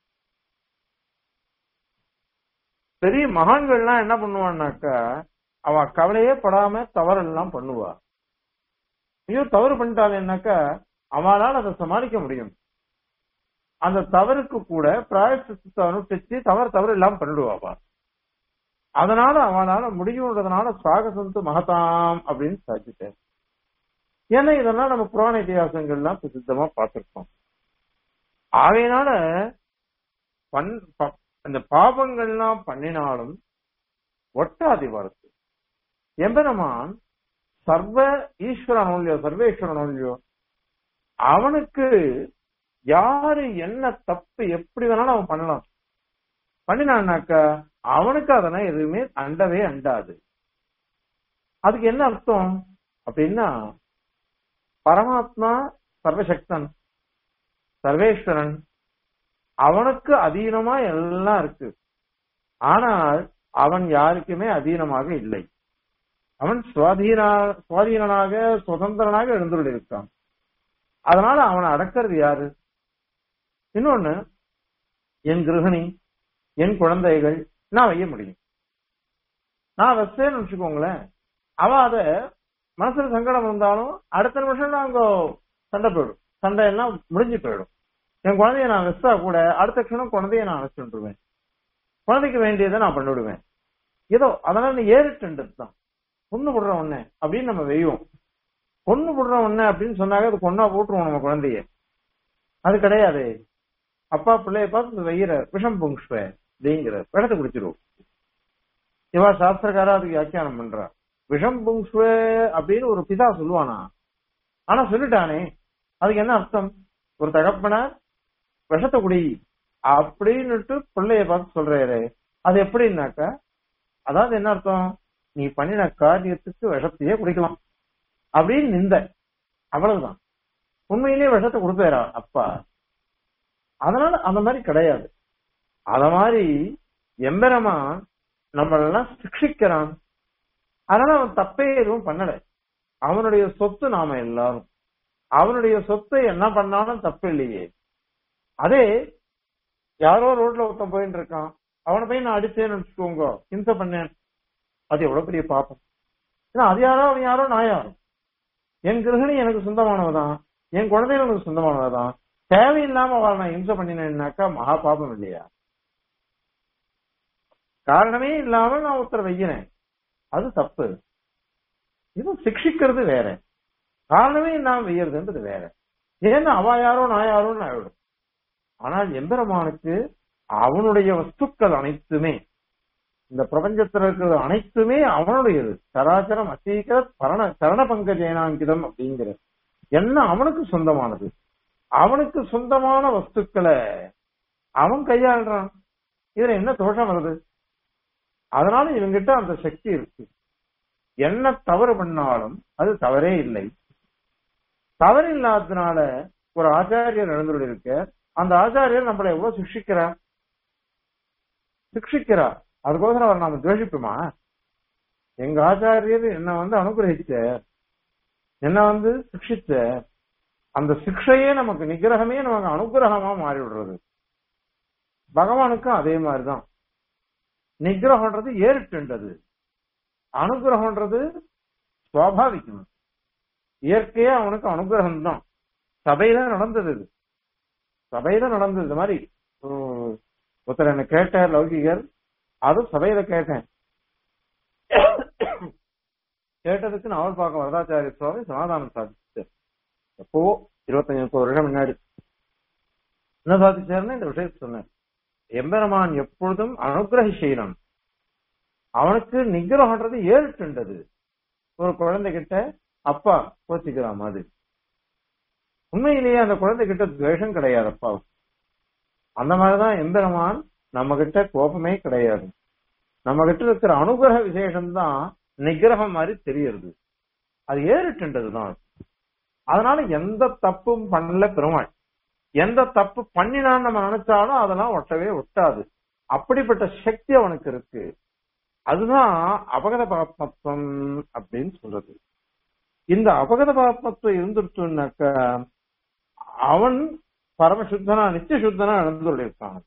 பெரிய மகான்கள்லாம் என்ன பண்ணுவான்னாக்கா அவ கவலையே படாம தவறெல்லாம் பண்ணுவா ஐயோ தவறு பண்ணிட்டாலேன்னாக்கா அவளால் அதை சமாளிக்க முடியும் அந்த தவறுக்கு கூட பிராயசித்தத்தை அனுஷ்டிச்சு தவறு தவறு இல்லாம பண்ணிடுவாப்பா அதனால அவனால முடியுன்றதுனால சாகசந்து மகதாம் அப்படின்னு சாதிச்சிட்டேன் ஏன்னா இதெல்லாம் நம்ம புராண இதிகாசங்கள்லாம் பிரசித்தமா பார்த்திருக்கோம் ஆகையினால பண் அந்த பாபங்கள்லாம் பண்ணினாலும் ஒட்டாதி வரத்து எம்பெருமான் சர்வ ஈஸ்வரன் இல்லையோ சர்வேஸ்வரன் இல்லையோ அவனுக்கு யாரு என்ன தப்பு எப்படி வேணாலும் அவன் பண்ணலாம் பண்ணினான்னாக்கா அவனுக்கு அதெல்லாம் எதுவுமே அண்டவே அண்டாது அதுக்கு என்ன அர்த்தம் அப்படின்னா பரமாத்மா சர்வசக்தன் சர்வேஸ்வரன் அவனுக்கு அதீனமா எல்லாம் இருக்கு ஆனால் அவன் யாருக்குமே அதீனமாக இல்லை அவன் சுவாதீன சுவாதீனனாக சுதந்திரனாக எழுந்துள்ள இருக்கான் அதனால அவனை அடக்கிறது யாரு இன்னொன்னு என் கிரகணி என் குழந்தைகள் நான் வைய முடியும் நான் வச்சேன்னு வச்சுக்கோங்களேன் அவ அத மனசுல சங்கடம் இருந்தாலும் அடுத்த நிமிஷம் நாங்க சண்டை போயிடும் சண்டை எல்லாம் முடிஞ்சு போயிடும் என் குழந்தைய நான் வெச்சா கூட அடுத்த க்ஷணம் குழந்தைய நான் அழைச்சுட்டுருவேன் குழந்தைக்கு வேண்டியதை நான் பண்ணிவிடுவேன் ஏதோ அதனால நீ ஏறிட்டு தான் புண்ணு விடுற உடனே அப்படின்னு நம்ம வெய்வோம் பொண்ணு போடுறோம் ஒண்ணு அப்படின்னு சொன்னாக்க அது பொண்ணா போட்டுருவோம் நம்ம குழந்தைய அது கிடையாது அப்பா பிள்ளைய பார்த்து வைகிற விஷம் புங்ஷ்வ அப்படிங்கிற விஷத்தை குடிச்சிருவோம் இவா சாஸ்திரக்காரா அதுக்கு வியாக்கியானம் பண்றா விஷம் புங்ஷ்வ அப்படின்னு ஒரு பிதா சொல்லுவானா ஆனா சொல்லிட்டானே அதுக்கு என்ன அர்த்தம் ஒரு தகப்பனார் விஷத்தை குடி அப்படின்னுட்டு பிள்ளைய பார்த்து சொல்றாரு அது எப்படின்னாக்கா அதாவது என்ன அர்த்தம் நீ பண்ணின காரியத்துக்கு விஷத்தையே குடிக்கலாம் அப்படின்னு நிந்த அவ்வளவுதான் உண்மையிலேயே விஷத்தை கொடுப்பாரா அப்பா அதனால அந்த மாதிரி கிடையாது அத மாதிரி எம்பரமா நம்மளெல்லாம் சிக்ஷிக்கிறான் அதனால அவன் தப்பே எதுவும் பண்ணல அவனுடைய சொத்து நாம எல்லாரும் அவனுடைய சொத்தை என்ன பண்ணாலும் தப்பு இல்லையே அதே யாரோ ரோட்ல ஒருத்தன் போயிட்டு இருக்கான் அவனை போய் நான் அடிச்சேன்னு வச்சுக்கோங்க ஹிம்சை பண்ணேன் அது எவ்வளவு பெரிய பாப்பம் ஏன்னா அது யாரோ அவன் யாரோ நான் யாரோ என் கிரகணி எனக்கு சொந்தமானவதான் என் குழந்தைகள் எனக்கு சொந்தமானவதான் தேவையில்லாம அவளை நான் ஹிம்சை பண்ணினேன்னாக்கா மகா பாபம் இல்லையா காரணமே இல்லாம நான் ஒருத்தர் வைக்கிறேன் அது தப்பு இது சிக்ஷிக்கிறது வேற காரணமே இல்லாம வெய்யறதுன்றது வேற ஏன்னா அவ யாரோ நான் யாரோன்னு ஆயிடும் ஆனால் எம்பெருமானுக்கு அவனுடைய வஸ்துக்கள் அனைத்துமே இந்த பிரபஞ்சத்தில் இருக்கிறது அனைத்துமே அவனுடையது சராச்சரம் அசீகர பரண சரண பங்கஜேனாங்கிதம் அப்படிங்கிறது என்ன அவனுக்கு சொந்தமானது அவனுக்கு சொந்தமான வஸ்துக்களை அவன் கையாளுறான் இதுல என்ன தோஷம் வருது அதனால இவங்கிட்ட அந்த சக்தி இருக்கு என்ன தவறு பண்ணாலும் அது தவறே இல்லை தவறு இல்லாததுனால ஒரு ஆச்சாரியர் நடந்துள்ள இருக்க அந்த ஆச்சாரியர் நம்மளை எவ்வளவு சிக்ஷிக்கிறார் சிக்ஷிக்கிறார் அதுக்கோசரம் அவர் நாம துவேஷிப்போமா எங்க ஆச்சாரியர் என்ன வந்து அனுகிரகிச்ச என்ன வந்து சிக்ஷிச்ச அந்த சிக்ஷையே நமக்கு நிகிரகமே நமக்கு அனுகிரகமா மாறி விடுறது பகவானுக்கும் அதே மாதிரிதான் நிகிரகம்ன்றது ஏறிட்டுன்றது அனுகிரகம்ன்றது சுவாபாவிகம் இயற்கையா அவனுக்கு அனுகிரகம் தான் சபையில நடந்தது இது சபையில நடந்தது இது மாதிரி உம், ஒருத்தர் என்ன கேட்டார் லௌகிகர் அதுவும் சபையில கேட்டேன் கேட்டதுக்கு நான் அவள் பார்க்க வரதாச்சாரிய சுவாமி சமாதானம் சாதிச்சார் எப்போ இருபத்தஞ்சு முப்பது வருஷம் முன்னாடி என்ன சாதிச்சாருன்னு இந்த விஷயத்தை சொன்னேன் எம்பெருமான் எப்பொழுதும் அனுகிரக செய்யணும் அவனுக்கு நிகிரகன்றது ஏறிட்டுண்டது ஒரு குழந்தை கிட்ட அப்பா கோச்சிக்கிற மாதிரி உண்மையிலேயே அந்த குழந்தை கிட்ட துவேஷம் கிடையாது அப்பா அந்த மாதிரிதான் எம்பெருமான் நம்ம கிட்ட கோபமே கிடையாது நம்ம கிட்ட இருக்கிற அனுகிரக விசேஷம் தான் நிகிரகம் மாதிரி தெரியுது அது ஏறிட்டுன்றதுதான் அதனால எந்த தப்பும் பண்ணல பெருமாள் எந்த தப்பு பண்ணினான்னு நம்ம நினைச்சாலும் அதெல்லாம் ஒட்டவே ஒட்டாது அப்படிப்பட்ட சக்தி அவனுக்கு இருக்கு அதுதான் அபகத பாத்மத்துவம் அப்படின்னு சொல்றது இந்த அபகத பாத்மத்துவம் இருந்துருச்சுனாக்க அவன் பரமசுத்தனா நித்திய சுத்தனா நடந்துள்ளிருக்கான்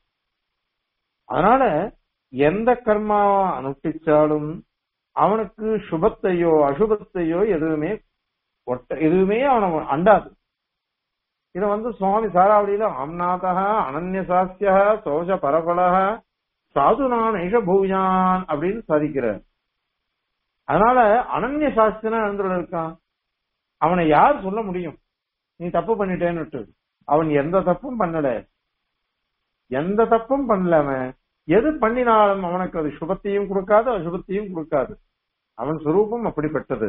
அதனால எந்த கர்மாவை அனுஷ்டிச்சாலும் அவனுக்கு சுபத்தையோ அசுபத்தையோ எதுவுமே ஒட்ட எதுவுமே அவனை அண்டாது இத வந்து சுவாமி சாராவளியில ஆம்நாதா அனன்யசாஸ்ய சோஷ பரபலக சாதுனான் ஐஷ பூஜான் அப்படின்னு சாதிக்கிறார் அதனால அனன்ய சாஸ்திரனா இருந்துள்ள இருக்கான் அவனை யார் சொல்ல முடியும் நீ தப்பு பண்ணிட்டேன்னு அவன் எந்த தப்பும் பண்ணல எந்த தப்பும் பண்ணல அவன் எது பண்ணினாலும் அவனுக்கு அது சுபத்தையும் கொடுக்காது அசுபத்தையும் கொடுக்காது அவன் சுரூபம் அப்படிப்பட்டது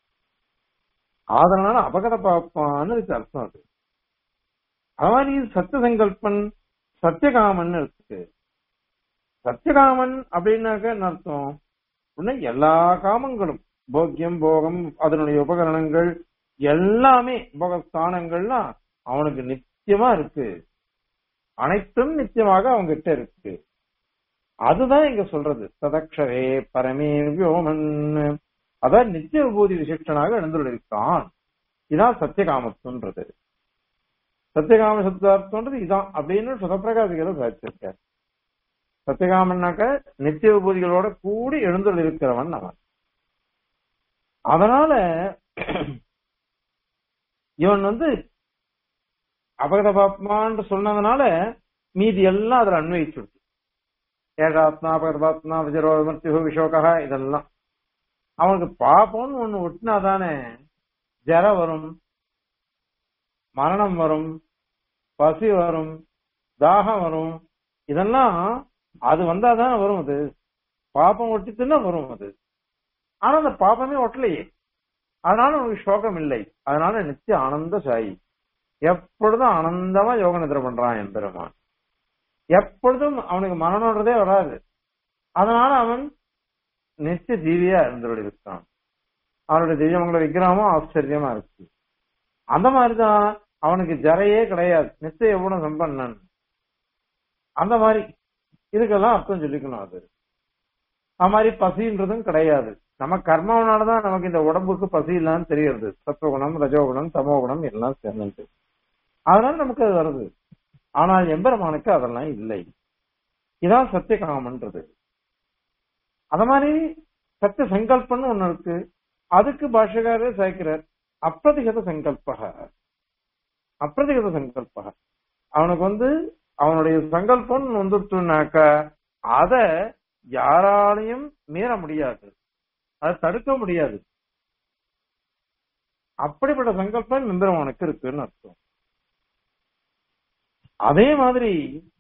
அதனால அபகத பாப்பான்னு இதுக்கு அர்த்தம் அது அது மாதிரி சத்திய சங்கல்பன் சத்தியகாமன் இருக்கு சத்தியகாமன் அப்படின்னாக்க என்ன அர்த்தம் உடனே எல்லா காமங்களும் போக்கியம் போகம் அதனுடைய உபகரணங்கள் எல்லாமே போகஸ்தானங்கள்லாம் அவனுக்கு நித்தியமா இருக்கு அனைத்தும் நித்தியமாக அவங்க கிட்ட இருக்கு அதுதான் இங்க சொல்றது சதக்ஷரே பரமே வியோமன் அதான் நித்திய விபூதி விசிஷ்டனாக எழுந்துள்ளிருக்கான் இதான் சத்தியகாமத்துன்றது சத்தியகாம சப்தார்த்தம்ன்றது இதான் அப்படின்னு சுதப்பிரகாசிகளை சாதிச்சிருக்கார் சத்தியகாமன்னாக்க நித்திய விபூதிகளோட கூடி எழுந்துள்ள இருக்கிறவன் அவன் அதனால இவன் வந்து அபகத பாப்மான்னு சொன்னதுனால மீதி எல்லாம் அதுல அன்வயிச்சுடுச்சு ஏகாத்மா அபகதாத்மா விஜரோ விமர்த்தியோ விஷோகா இதெல்லாம் அவனுக்கு பாப்பம்னு ஒண்ணு ஒட்டினாதானே ஜர வரும் மரணம் வரும் பசி வரும் தாகம் வரும் இதெல்லாம் அது வந்தாதான் வரும் அது பாப்பம் ஒட்டித்துன்னா வரும் அது ஆனா அந்த பாப்பமே ஒட்டலையே அதனால உனக்கு சோகம் இல்லை அதனால நித்திய ஆனந்த சாயி எப்பொழுதும் ஆனந்தமா யோக நிதிரை பண்றான் என் பெருமான் எப்பொழுதும் அவனுக்கு மரணம்ன்றதே வராது அதனால அவன் நித்திய ஜீவியா இருந்தோடு இருக்கான் அவனுடைய திவ்யமங்கள விக்கிரகமும் ஆச்சரியமா இருக்கு அந்த மாதிரிதான் அவனுக்கு ஜரையே கிடையாது நித்திய எவ்வளவு சம்பன்னன் அந்த மாதிரி இதுக்கெல்லாம் அர்த்தம் சொல்லிக்கணும் அது அது மாதிரி பசின்றதும் கிடையாது நம்ம கர்மாவனாலதான் நமக்கு இந்த உடம்புக்கு பசி இல்லான்னு தெரியறது சத்துவகுணம் ரஜோகுணம் தமோகுணம் எல்லாம் சேர்ந்து அதனால நமக்கு அது வருது ஆனால் எம்பெருமானுக்கு அதெல்லாம் இல்லை இதான் சத்தியகாமன்றது அத மாதிரி சத்திய சங்கல்பம்னு ஒண்ணு இருக்கு அதுக்கு பாஷகாரே சேர்க்கிறார் அப்பிரதிகத சங்கல்பக அப்பிரதிகத சங்கல்பக அவனுக்கு வந்து அவனுடைய சங்கல்பம் வந்துட்டுனாக்க அத யாராலையும் மீற முடியாது அதை தடுக்க முடியாது அப்படிப்பட்ட சங்கல்பம் எம்பெருமானுக்கு இருக்குன்னு அர்த்தம் அதே மாதிரி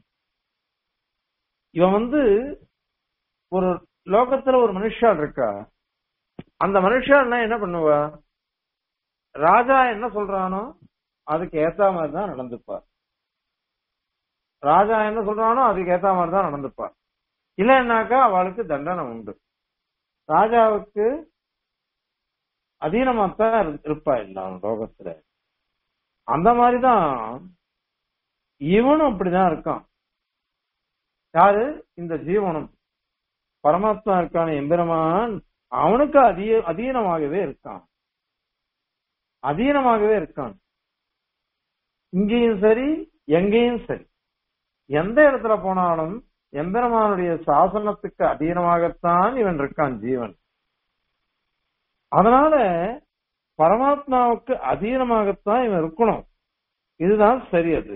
இவன் வந்து ஒரு லோகத்துல ஒரு மனுஷால் இருக்கா அந்த மனுஷால்னா என்ன பண்ணுவா ராஜா என்ன சொல்றானோ அதுக்கு ஏத்த மாதிரி தான் நடந்துப்பா ராஜா என்ன சொல்றானோ அதுக்கு ஏத்த மாதிரி தான் நடந்துப்பா இல்லைன்னாக்கா அவளுக்கு தண்டனை உண்டு ராஜாவுக்கு அதீனமாத்தான் இருப்பா இல்ல லோகத்துல அந்த மாதிரிதான் இவனும் அப்படிதான் இருக்கான் யாரு இந்த ஜீவனும் பரமாத்மா இருக்கான எம்பெருமான் அவனுக்கு அதிக அதீனமாகவே இருக்கான் அதீனமாகவே இருக்கான் இங்கேயும் சரி எங்கேயும் சரி எந்த இடத்துல போனாலும் எம்பெருமானுடைய சாசனத்துக்கு அதீனமாகத்தான் இவன் இருக்கான் ஜீவன் அதனால பரமாத்மாவுக்கு அதீனமாகத்தான் இவன் இருக்கணும் இதுதான் சரி அது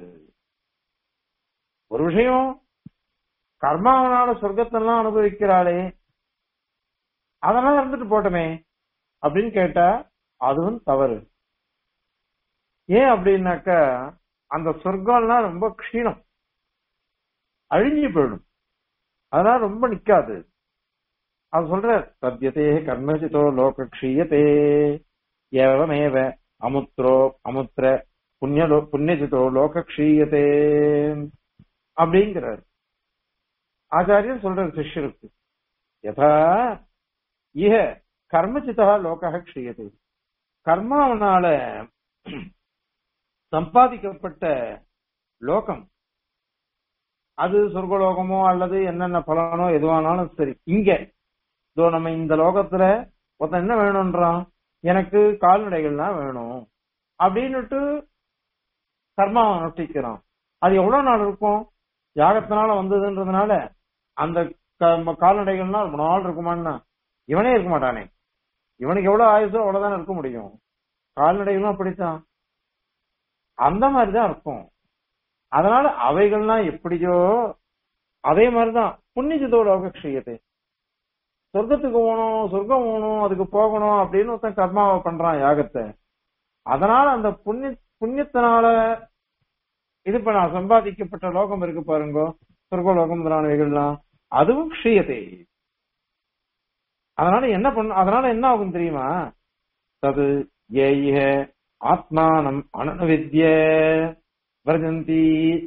ஒரு விஷயம் கர்மாவனால சொர்க்கத்தெல்லாம் அனுபவிக்கிறாளே அதனால இருந்துட்டு போட்டமே அப்படின்னு கேட்டா அதுவும் தவறு ஏன் அப்படின்னாக்க அந்த சொர்க்கம்லாம் ரொம்ப க்ஷீணம் அழிஞ்சு போயிடும் அதனால ரொம்ப நிக்காது அது சொல்ற சத்தியத்தே கர்மசிதோ லோக க்ஷீயத்தே ஏவமேவ அமுத்ரோ அமுத்திர புண்ணியலோ புண்ணியசிதோ லோக க்ஷீயத்தே அப்படிங்கிறார் ஆச்சாரியர் சொல்ற சிஷ்யருக்கு யதா இஹ கர்மசிதா லோக க்ஷீயத்தை கர்மாவனால சம்பாதிக்கப்பட்ட லோகம் அது சொர்க்கலோகமோ அல்லது என்னென்ன பலனோ எதுவானாலும் சரி இங்க இதோ நம்ம இந்த லோகத்துல ஒருத்தன் என்ன வேணும்ன்றான் எனக்கு கால்நடைகள்லாம் வேணும் அப்படின்னுட்டு கர்மாவை நொட்டிக்கிறான் அது எவ்வளவு நாள் இருக்கும் யாகத்தினால வந்ததுன்றதுனால அந்த கால்நடைகள்லாம் ரொம்ப நாள் இருக்குமான்னா இவனே இருக்க மாட்டானே இவனுக்கு எவ்வளவு ஆயுசோ அவ்வளவுதானே இருக்க முடியும் கால்நடைகளும் அப்படித்தான் அந்த மாதிரிதான் இருக்கும் அதனால அவைகள்லாம் எப்படியோ அதே மாதிரிதான் புண்ணியத்தோட அவகக்ஷயத்தை சொர்க்கத்துக்கு போகணும் சொர்க்கம் போகணும் அதுக்கு போகணும் அப்படின்னு ஒருத்தன் கர்மாவை பண்றான் யாகத்தை அதனால அந்த புண்ணிய புண்ணியத்தினால இது பண்ண சம்பாதிக்கப்பட்ட லோகம் இருக்கு பாருங்க சொர்க்க லோகம் முதலானவைகள்லாம் அதுவும் க்ஷீயத்தை அதனால என்ன பண்ண அதனால என்ன ஆகும் தெரியுமா தது ஏய ஆத்மானம் அனவித்ய விரஜந்தி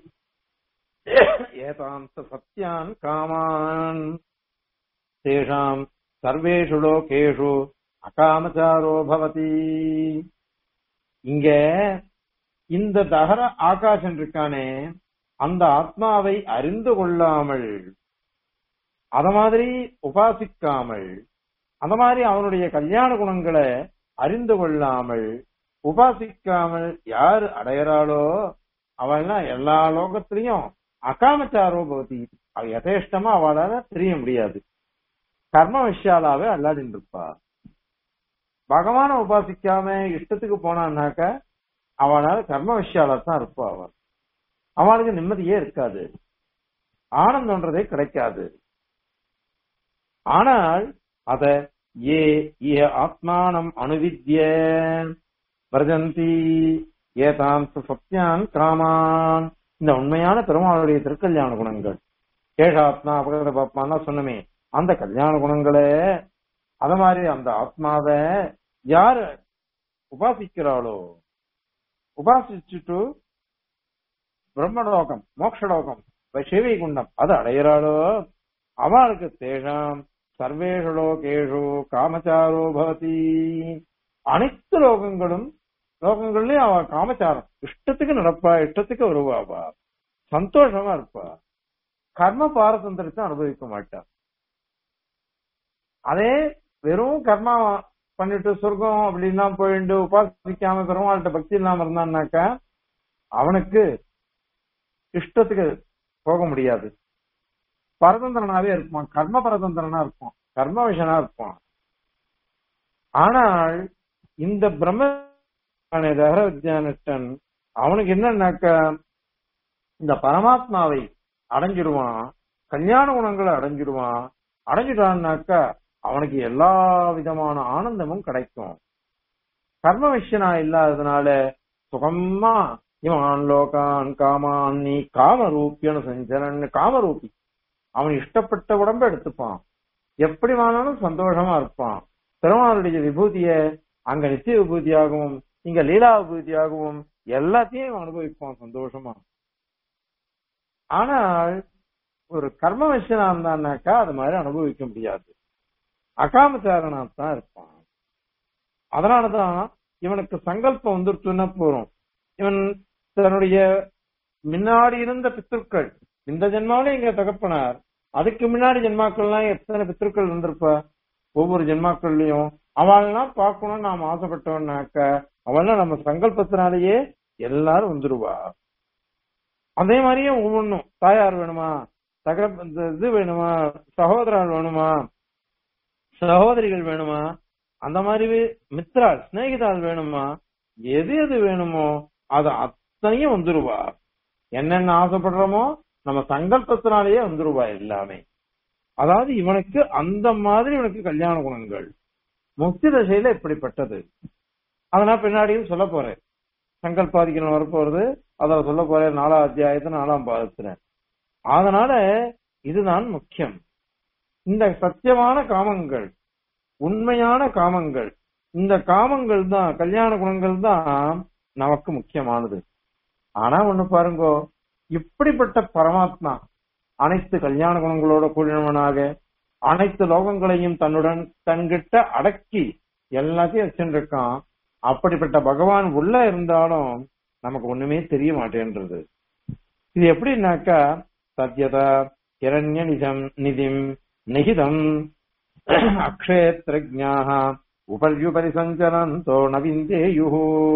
ஏதாந்த சத்தியான் காமான் தேஷாம் சர்வேஷு லோகேஷு அகாமச்சாரோ பவதி இங்க இந்த தகர ஆகாசன் இருக்கானே அந்த ஆத்மாவை அறிந்து கொள்ளாமல் அத மாதிரி உபாசிக்காமல் அந்த மாதிரி அவனுடைய கல்யாண குணங்களை அறிந்து கொள்ளாமல் உபாசிக்காமல் யார் அடையறாளோ அவள்லாம் எல்லா லோகத்திலையும் அகாமச்சாரோ பவதி அவ யதேஷ்டமா அவளால தெரிய முடியாது கர்ம விஷயாலாவே அல்லாடின்னு இருப்பா பகவான உபாசிக்காம இஷ்டத்துக்கு போனான்னாக்க அவனால கர்ம விஷயால தான் இருப்பா அவன் அவனுக்கு நிம்மதியே இருக்காது ஆனந்தம்ன்றதே கிடைக்காது ஆனால் அத ஏ இஹ ஆத்மானம் அணுவித்ய பிரஜந்தி ஏதாம் சத்தியான் காமான் இந்த உண்மையான பெருமாளுடைய திருக்கல்யாண குணங்கள் கேஷாத்மா அபகத பாப்மான்னா சொன்னமே அந்த கல்யாண குணங்களை அத மாதிரி அந்த ஆத்மாவை யாரு உபாசிக்கிறாளோ உபாசிச்சுட்டு பிரம்மலோகம் மோக்ஷலோகம் சிவை குண்டம் அது அடையிறாளோ அவளுக்கு தேஷாம் சர்வேஷு லோகேஷு காமச்சாரோ பவதி அனைத்து லோகங்களும் லோகங்கள்லயும் அவ காமச்சாரம் இஷ்டத்துக்கு நடப்பா இஷ்டத்துக்கு வருவாவா சந்தோஷமா இருப்பா கர்ம பாரதந்திரத்தை அனுபவிக்க மாட்டா அதே வெறும் கர்மா பண்ணிட்டு சொர்க்கம் அப்படின்னா போயிட்டு உபாசிக்காம பெருமாள்கிட்ட பக்தி இல்லாம இருந்தான்னாக்கா அவனுக்கு இஷ்டத்துக்கு போக முடியாது பரதந்திரனாவே இருப்பான் கர்ம பரதந்திரனா இருப்பான் கர்ம விஷனா இருப்பான் ஆனால் இந்த பிரம்ம தகர வித்யானிஷ்டன் அவனுக்கு என்னன்னாக்கா இந்த பரமாத்மாவை அடைஞ்சிடுவான் கல்யாண குணங்களை அடைஞ்சிடுவான் அடைஞ்சிட்டான்னாக்கா அவனுக்கு எல்லா விதமான ஆனந்தமும் கிடைக்கும் கர்ம விஷயனா இல்லாததுனால சுகமா இவன் லோகான் காமான் நீ காமரூப்பியனு செஞ்சனன் காமரூபி அவன் இஷ்டப்பட்ட உடம்ப எடுத்துப்பான் எப்படி வேணாலும் சந்தோஷமா இருப்பான் பெருமாளுடைய விபூதிய அங்க நித்திய விபூதியாகவும் இங்க லீலா விபூதியாகவும் எல்லாத்தையும் இவன் அனுபவிப்பான் சந்தோஷமா ஆனால் ஒரு கர்ம விஷயனா இருந்தான்னாக்கா அது மாதிரி அனுபவிக்க முடியாது அகாமச்சாரனா தான் இருப்பான் அதனாலதான் இவனுக்கு சங்கல்பம் வந்துருச்சுன்னா போறோம் இவன் தன்னுடைய முன்னாடி இருந்த பித்திருக்கள் இந்த ஜென்மாவிலே இங்க தகப்பனார் அதுக்கு முன்னாடி ஜென்மாக்கள்லாம் எத்தனை பித்திருக்கள் இருந்திருப்பா ஒவ்வொரு ஜென்மாக்கள்லயும் அவள்லாம் பார்க்கணும்னு நாம் ஆசைப்பட்டோம்னாக்க அவள்லாம் நம்ம சங்கல்பத்தினாலேயே எல்லாரும் வந்துருவா அதே மாதிரியே ஒவ்வொன்றும் தாயார் வேணுமா தக இந்த இது வேணுமா சகோதரர்கள் வேணுமா சகோதரிகள் வேணுமா அந்த மாதிரி மித்ராள் சிநேகிதாள் வேணுமா எது எது வேணுமோ அது அத்தனையும் வந்துருவா என்னென்ன ஆசைப்படுறோமோ நம்ம சங்கல்பத்தினாலேயே வந்துருவா எல்லாமே அதாவது இவனுக்கு அந்த மாதிரி இவனுக்கு கல்யாண குணங்கள் முக்தி தசையில இப்படிப்பட்டது அதனால பின்னாடியும் சொல்ல போறேன் சங்கல்பாதிக்கணும் வரப்போறது அத சொல்ல போறேன் நாலாம் அத்தியாயத்து நாலாம் பாதத்துல அதனால இதுதான் முக்கியம் இந்த சத்தியமான காமங்கள் உண்மையான காமங்கள் இந்த காமங்கள் தான் கல்யாண குணங்கள் தான் நமக்கு முக்கியமானது ஆனா ஒண்ணு பாருங்கோ இப்படிப்பட்ட பரமாத்மா அனைத்து கல்யாண குணங்களோட கூடினவனாக அனைத்து லோகங்களையும் தன்னுடன் தன்கிட்ட அடக்கி எல்லாத்தையும் வச்சுருக்கான் அப்படிப்பட்ட பகவான் உள்ள இருந்தாலும் நமக்கு ஒண்ணுமே தெரிய மாட்டேன்றது இது எப்படின்னாக்கா சத்யதா கிரண்ய நிதம் நிதிம் நிகிதம் அக்ஷேத்ரஜாக உபர்யுபரி சஞ்சலந்தோ நவிந்தேயு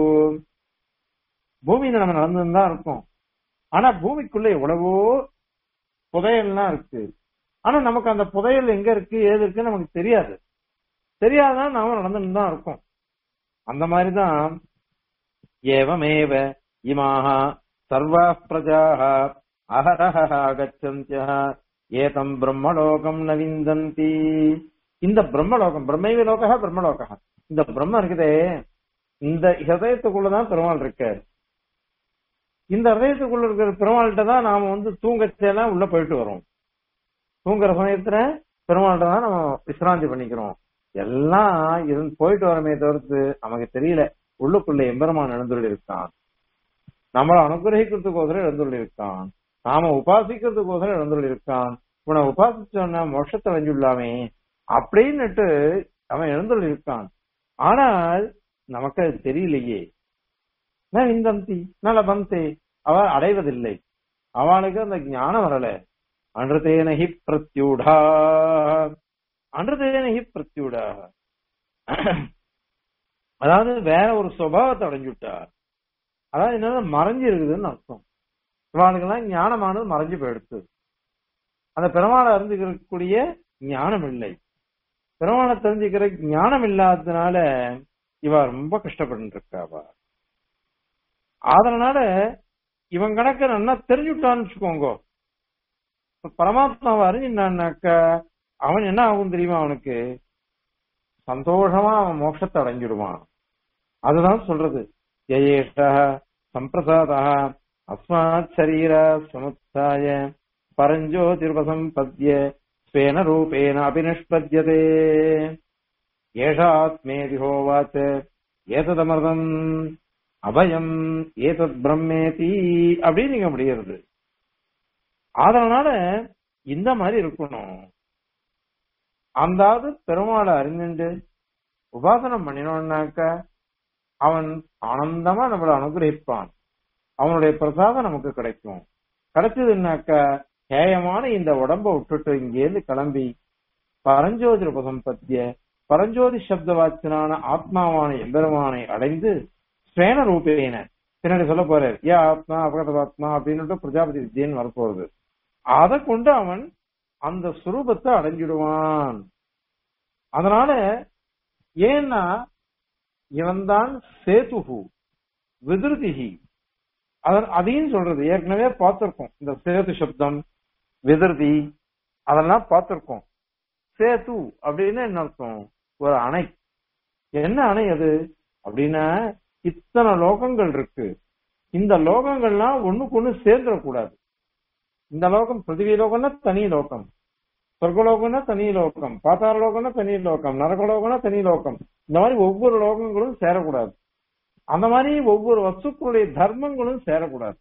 பூமியில நம்ம நடந்துன்னு தான் இருக்கோம் ஆனா பூமிக்குள்ள எவ்வளவோ புதையல்லாம் இருக்கு ஆனா நமக்கு அந்த புதையல் எங்க இருக்கு ஏது இருக்குன்னு நமக்கு தெரியாது தெரியாதான் நாம நடந்துன்னு தான் இருக்கோம் அந்த மாதிரிதான் ஏவமேவ இமாக சர்வா பிரஜாக அகரஹ கச்சந்திய ஏதம் பிரம்மலோகம் நவிந்தந்தி இந்த பிரம்மலோகம் பிரம்மைவ லோகா பிரம்மலோகா இந்த பிரம்ம இருக்குதே இந்த ஹதயத்துக்குள்ளதான் பெருமாள் இருக்காரு இந்த ஹதயத்துக்குள்ள இருக்கிற பெருமாள்கிட்ட தான் நாம வந்து தூங்கச்செல்லாம் உள்ள போயிட்டு வரோம் தூங்குற சமயத்துல பெருமாள்கிட்ட தான் நம்ம விசிராந்தி பண்ணிக்கிறோம் எல்லாம் இருந்து போயிட்டு வரமே தவிர்த்து நமக்கு தெரியல உள்ளுக்குள்ள எம்பெருமான் எழுந்துள்ள இருக்கான் நம்மளை அனுகிரகிக்கிறதுக்கோசரம் எழுந்துள்ள இருக்கான் நாம உபாசிக்கிறதுக்கோசரம் எழுந்துள்ள இருக்கான் இவனை உபாசிச்சோன்னா மோட்சத்தை அடைஞ்சுள்ளாமே அப்படின்னுட்டு அவன் எழுந்துள்ள இருக்கான் ஆனால் நமக்கு அது தெரியலையே நான் இந்தந்தி நல்ல பந்தே அவ அடைவதில்லை அவளுக்கு அந்த ஞானம் வரல அன்றதேனஹி பிரத்யூடா அன்றதேனஹி பிரத்யூடா அதாவது வேற ஒரு சுபாவத்தை அடைஞ்சுட்டா அதாவது என்னன்னா மறைஞ்சு இருக்குதுன்னு அர்த்தம் இவாளுக்கெல்லாம் ஞானமானது மறைஞ்சு போயிடுத்து அந்த பெருமாளை அறிஞ்சுக்கிறக்கூடிய ஞானம் இல்லை பெருமாளை தெரிஞ்சுக்கிற ஞானம் இல்லாததுனால இவ ரொம்ப கஷ்டப்பட்டு இருக்காவா அதனால இவன் கணக்க நல்லா தெரிஞ்சுட்டான்னு வச்சுக்கோங்க பரமாத்மாவை அறிஞ்சினாக்க அவன் என்ன ஆகும் தெரியுமா அவனுக்கு சந்தோஷமா அவன் மோட்சத்தை அடைஞ்சிடுவான் அதுதான் சொல்றது ஜெயேஷ சம்பிரசாதா அஸ்மாத் சரீர சமுத்தாய பரஞ்சோதிருபசம்பத்ய ஸ்வேன ரூபேன அபினிஷ்பத்யதே ஏஷாத்மேதி ஹோவாச்ச ஏததமிர்தம் அபயம் ஏதத் பிரம்மேதி அப்படின்னு நீங்க முடிகிறது அதனால இந்த மாதிரி இருக்கணும் அந்தாவது பெருமாளை அறிஞ்சுண்டு உபாசனம் பண்ணினோம்னாக்க அவன் ஆனந்தமா நம்மளை அனுகிரகிப்பான் அவனுடைய பிரசாதம் நமக்கு கிடைக்கும் கிடைச்சதுன்னாக்க ஹேயமான இந்த உடம்ப விட்டுட்டு இங்கேருந்து கிளம்பி பரஞ்சோதி உபசம்பத்திய பரஞ்சோதி சப்த வாச்சனான ஆத்மாவான எம்பெருமானை அடைந்து ஸ்வேன ரூபேன பின்னாடி சொல்ல போறார் ஏ ஆத்மா அபகதாத்மா அப்படின்னு பிரஜாபதி வித்யன்னு வரப்போகுது அதை கொண்டு அவன் அந்த சுரூபத்தை அடைஞ்சிடுவான் அதனால ஏன்னா இவன்தான் சேதுகு விதிருதிகி அதன் அதையும் சொல்றது ஏற்கனவே பார்த்திருக்கோம் இந்த சேது சப்தம் விதிருதி அதெல்லாம் பார்த்திருக்கோம் சேது அப்படின்னு என்ன அர்த்தம் ஒரு அணை என்ன அணை அது அப்படின்னா இத்தனை லோகங்கள் இருக்கு இந்த லோகங்கள்லாம் ஒண்ணுக்கு ஒண்ணு சேர்ந்துடக்கூடாது இந்த லோகம் பிருத்திவி லோகம்னா தனி லோகம் சொர்க்கலோகம்னா தனி லோகம் பாத்தார லோகம்னா தனி லோகம் நரகலோகம்னா தனி லோகம் இந்த மாதிரி ஒவ்வொரு லோகங்களும் சேரக்கூடாது அந்த மாதிரி ஒவ்வொரு வஸ்துக்களுடைய தர்மங்களும் சேரக்கூடாது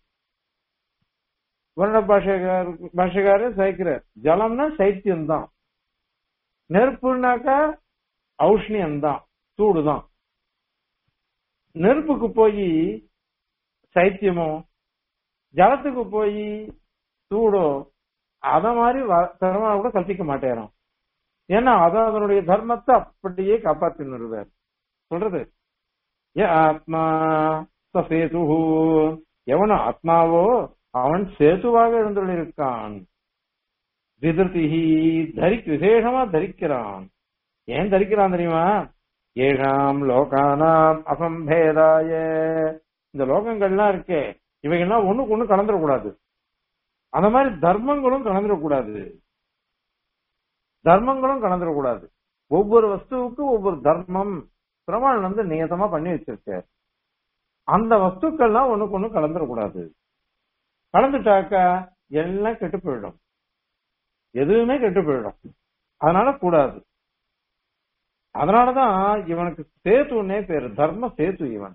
வருண பாஷகார பாஷகாரர் சைக்கிறார் ஜலம்னா சைத்தியம் தான் நெருப்புனாக்கா ஔஷ்ணியம் தான் சூடு தான் நெருப்புக்கு போய் சைத்தியமோ ஜலத்துக்கு போய் சூடோ அத மாதிரி பெருமாள் கூட கல்பிக்க மாட்டேறான் ஏன்னா அது அதனுடைய தர்மத்தை அப்படியே காப்பாத்தி நிறுவார் சொல்றது ஏ ஆத்மா சேது எவனோ ஆத்மாவோ அவன் சேதுவாக எழுந்துள்ளிருக்கான் விதிருத்திஹி தரி விசேஷமா தரிக்கிறான் ஏன் தரிக்கிறான் தெரியுமா ஏழாம் லோகானாம் அசம்பேதாய இந்த லோகங்கள்லாம் இருக்கே இவைகள்லாம் ஒண்ணுக்கு ஒண்ணு கலந்துடக்கூடாது அந்த மாதிரி தர்மங்களும் கலந்துடக்கூடாது தர்மங்களும் கலந்துடக்கூடாது ஒவ்வொரு வஸ்துவுக்கும் ஒவ்வொரு தர்மம் பிரமாணம் வந்து நியதமா பண்ணி வச்சிருக்க அந்த வஸ்துக்கள்லாம் ஒண்ணுக்கு ஒண்ணு கலந்துடக்கூடாது கலந்துட்டாக்கா எல்லாம் கெட்டு போயிடும் எதுவுமே கெட்டு போயிடும் அதனால கூடாது அதனாலதான் இவனுக்கு சேத்துன்னே பேரு தர்ம சேத்து இவன்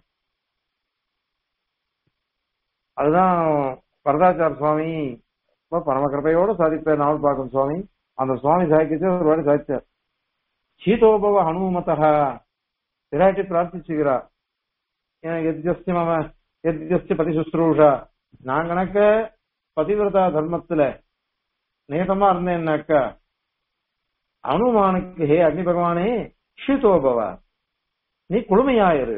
அதுதான் வரதாச்சார சுவாமி பரமகிருப்பையோட சாதிப்பார் நாவல் பாக்கம் சுவாமி அந்த சுவாமி சாய்க்கிச்சு ஒரு வாட்டி சாதிச்சார் சீதோபவ ஹனுமதா விராட்டி பிரார்த்திச்சுக்கிறா எத்யஸ்தி மம எத்யஸ்தி பதி சுஸ்ரூஷா நான் கணக்க பதிவிரதா தர்மத்துல நேதமா இருந்தேன்னாக்கா அனுமானுக்கு ஹே அக்னி பகவானே ஷீதோபவ நீ குளுமையாயிரு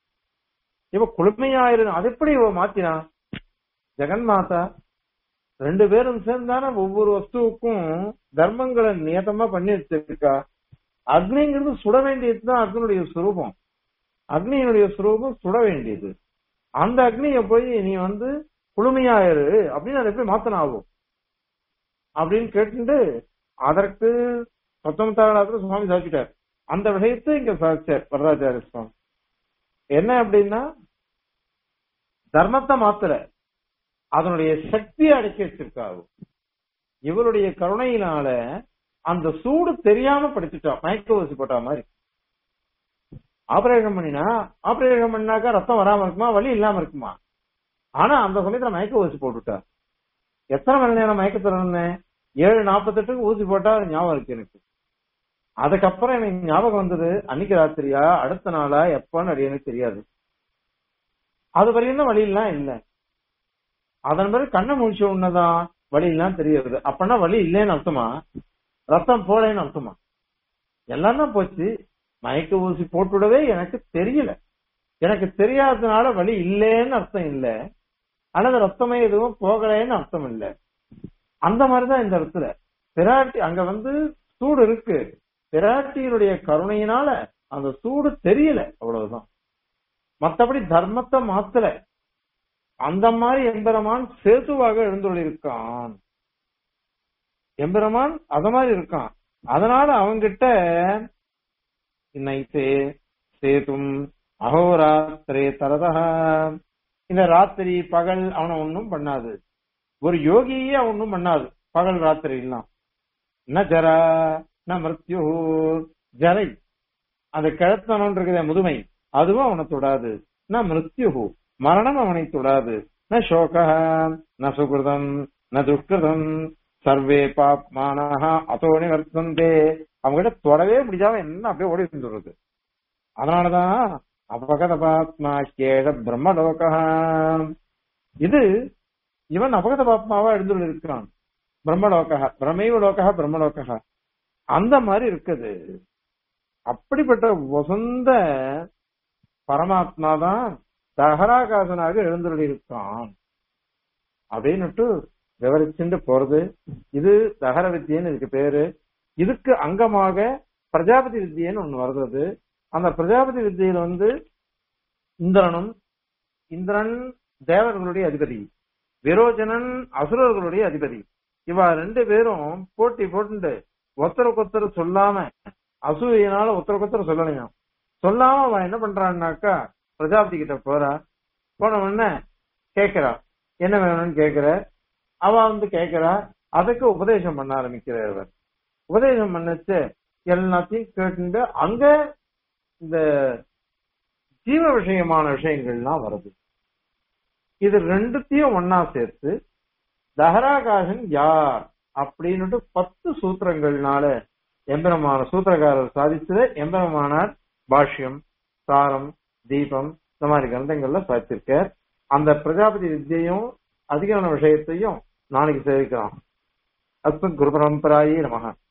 இவ குளுமையாயிரு அது எப்படி இவ மாத்தினா ஜெகன்மாதா ரெண்டு பேரும் சேர்ந்தான ஒவ்வொரு வஸ்துவுக்கும் தர்மங்களை நியதமா பண்ணி வச்சிருக்கா அக்னிங்கிறது சுட வேண்டியதுதான் அக்னியுடைய சுரூபம் அக்னியினுடைய சுரூபம் சுட வேண்டியது அந்த அக்னிய போய் நீ வந்து குளுமையாயிரு அப்படின்னு அதை எப்படி மாத்தன ஆகும் அப்படின்னு கேட்டுட்டு அதற்கு பத்தொன்பதாயிரத்துல சுவாமி சாதிச்சிட்டார் அந்த விஷயத்தை இங்க சாதிச்சார் வரதாச்சாரிய சுவாமி என்ன அப்படின்னா தர்மத்தை மாத்திர அதனுடைய சக்தியை அடக்கி வச்சிருக்காரு இவருடைய கருணையினால அந்த சூடு தெரியாம படுத்திட்டா மயக்க ஊசி போட்டா மாதிரி ஆபரேஷன் பண்ணினா ஆபரேஷன் பண்ணாக்கா ரத்தம் வராம இருக்குமா வலி இல்லாம இருக்குமா ஆனா அந்த சமயத்துல மயக்க ஊசி போட்டுட்டா எத்தனை மணி நேரம் மயக்கத்துல இருந்தேன் ஏழு நாற்பத்தெட்டுக்கு ஊசி போட்டா ஞாபகம் இருக்கு எனக்கு அதுக்கப்புறம் எனக்கு ஞாபகம் வந்தது அன்னைக்கு ராத்திரியா அடுத்த நாளா எப்பன்னு எனக்கு தெரியாது அது வரையும் தான் வழியெல்லாம் இல்ல அதன் பிறகு கண்ணை முடிச்ச உடனேதான் வழி எல்லாம் தெரியுது அப்பனா வழி இல்லைன்னு அர்த்தமா ரத்தம் போலேன்னு அர்த்தமா எல்லாம் தான் போச்சு மயக்க ஊசி போட்டுவிடவே எனக்கு தெரியல எனக்கு தெரியாததுனால வழி இல்லைன்னு அர்த்தம் இல்ல அல்லது ரத்தமே எதுவும் போகலைன்னு அர்த்தம் இல்ல அந்த மாதிரிதான் இந்த இடத்துல பிராட்டி அங்க வந்து சூடு இருக்கு பிராட்டியினுடைய கருணையினால அந்த சூடு தெரியல அவ்வளவுதான் மத்தபடி தர்மத்தை மாத்தல அந்த மாதிரி எம்பெருமான் சேதுவாக எழுந்துள்ளிருக்கான் எம்பெருமான் அத மாதிரி இருக்கான் அதனால அவங்கிட்ட நைத்தே சேதும் அகோராத்திரே தரதா இந்த ராத்திரி பகல் அவனை ஒன்னும் பண்ணாது ஒரு யோகியே ஒன்னும் பண்ணாது பகல் ராத்திரி எல்லாம் ந ஜரா ந மிருத்யு ஜரை அந்த கிழத்தனம் இருக்குதே முதுமை அதுவும் அவனை தொடாது ந மிருத்யு மரணம் அவனை தொடாது ந சோக ந சுகிருதம் ந துஷ்கிருதம் சர்வே பாப்மானஹ அதோ நிவர்த்தந்தே அவங்ககிட்ட தொடவே முடியாம என்ன அப்படியே ஓடி வந்துடுறது அதனாலதான் அபகத பாத்மா கேட பிரம்மலோக இது இவன் அபகத பாத்மாவா எழுந்துள்ள இருக்கிறான் பிரம்மலோக பிரமைவ லோகா பிரம்மலோக அந்த மாதிரி இருக்குது அப்படிப்பட்ட வசந்த பரமாத்மா தான் தகராகாசனாக எழுந்துள்ள இருக்கான் அப்படின்னுட்டு விவரிச்சுட்டு போறது இது தகர வித்தியன்னு இதுக்கு பேரு இதுக்கு அங்கமாக பிரஜாபதி வித்தியன்னு ஒண்ணு வருது அந்த பிரஜாபதி வித்தியில வந்து இந்திரனும் இந்திரன் தேவர்களுடைய அதிபதி விரோஜனன் அசுரர்களுடைய அதிபதி இவா ரெண்டு பேரும் போட்டி போட்டு ஒருத்தருக்கு ஒருத்தர் சொல்லாம அசூயினால ஒருத்தருக்கு ஒருத்தர் சொல்லலையாம் சொல்லாம அவன் என்ன பண்றான்னாக்கா பிரஜாபதி கிட்ட போறா போன உடனே கேக்குறா என்ன வேணும்னு கேக்குற அவ வந்து கேக்குறா அதுக்கு உபதேசம் பண்ண ஆரம்பிக்கிறார் இவர் உபதேசம் பண்ணச்சு எல்லாத்தையும் கேட்டு அங்க இந்த ஜீவ விஷயமான விஷயங்கள்லாம் வருது இது ரெண்டுத்தையும் ஒன்னா சேர்த்து தஹராகாசன் யார் அப்படின்னுட்டு பத்து சூத்திரங்கள்னால எம்பெருமான சூத்திரக்காரர் சாதிச்சது எம்பெருமானார் பாஷ்யம் சாரம் தீபம் இந்த மாதிரி கிரந்தங்கள்ல சாதிச்சிருக்கார் அந்த பிரஜாபதி வித்தியையும் அதிகமான விஷயத்தையும் நாளைக்கு சேவிக்கலாம் அஸ்மத் குரு பரம்பராயே நமக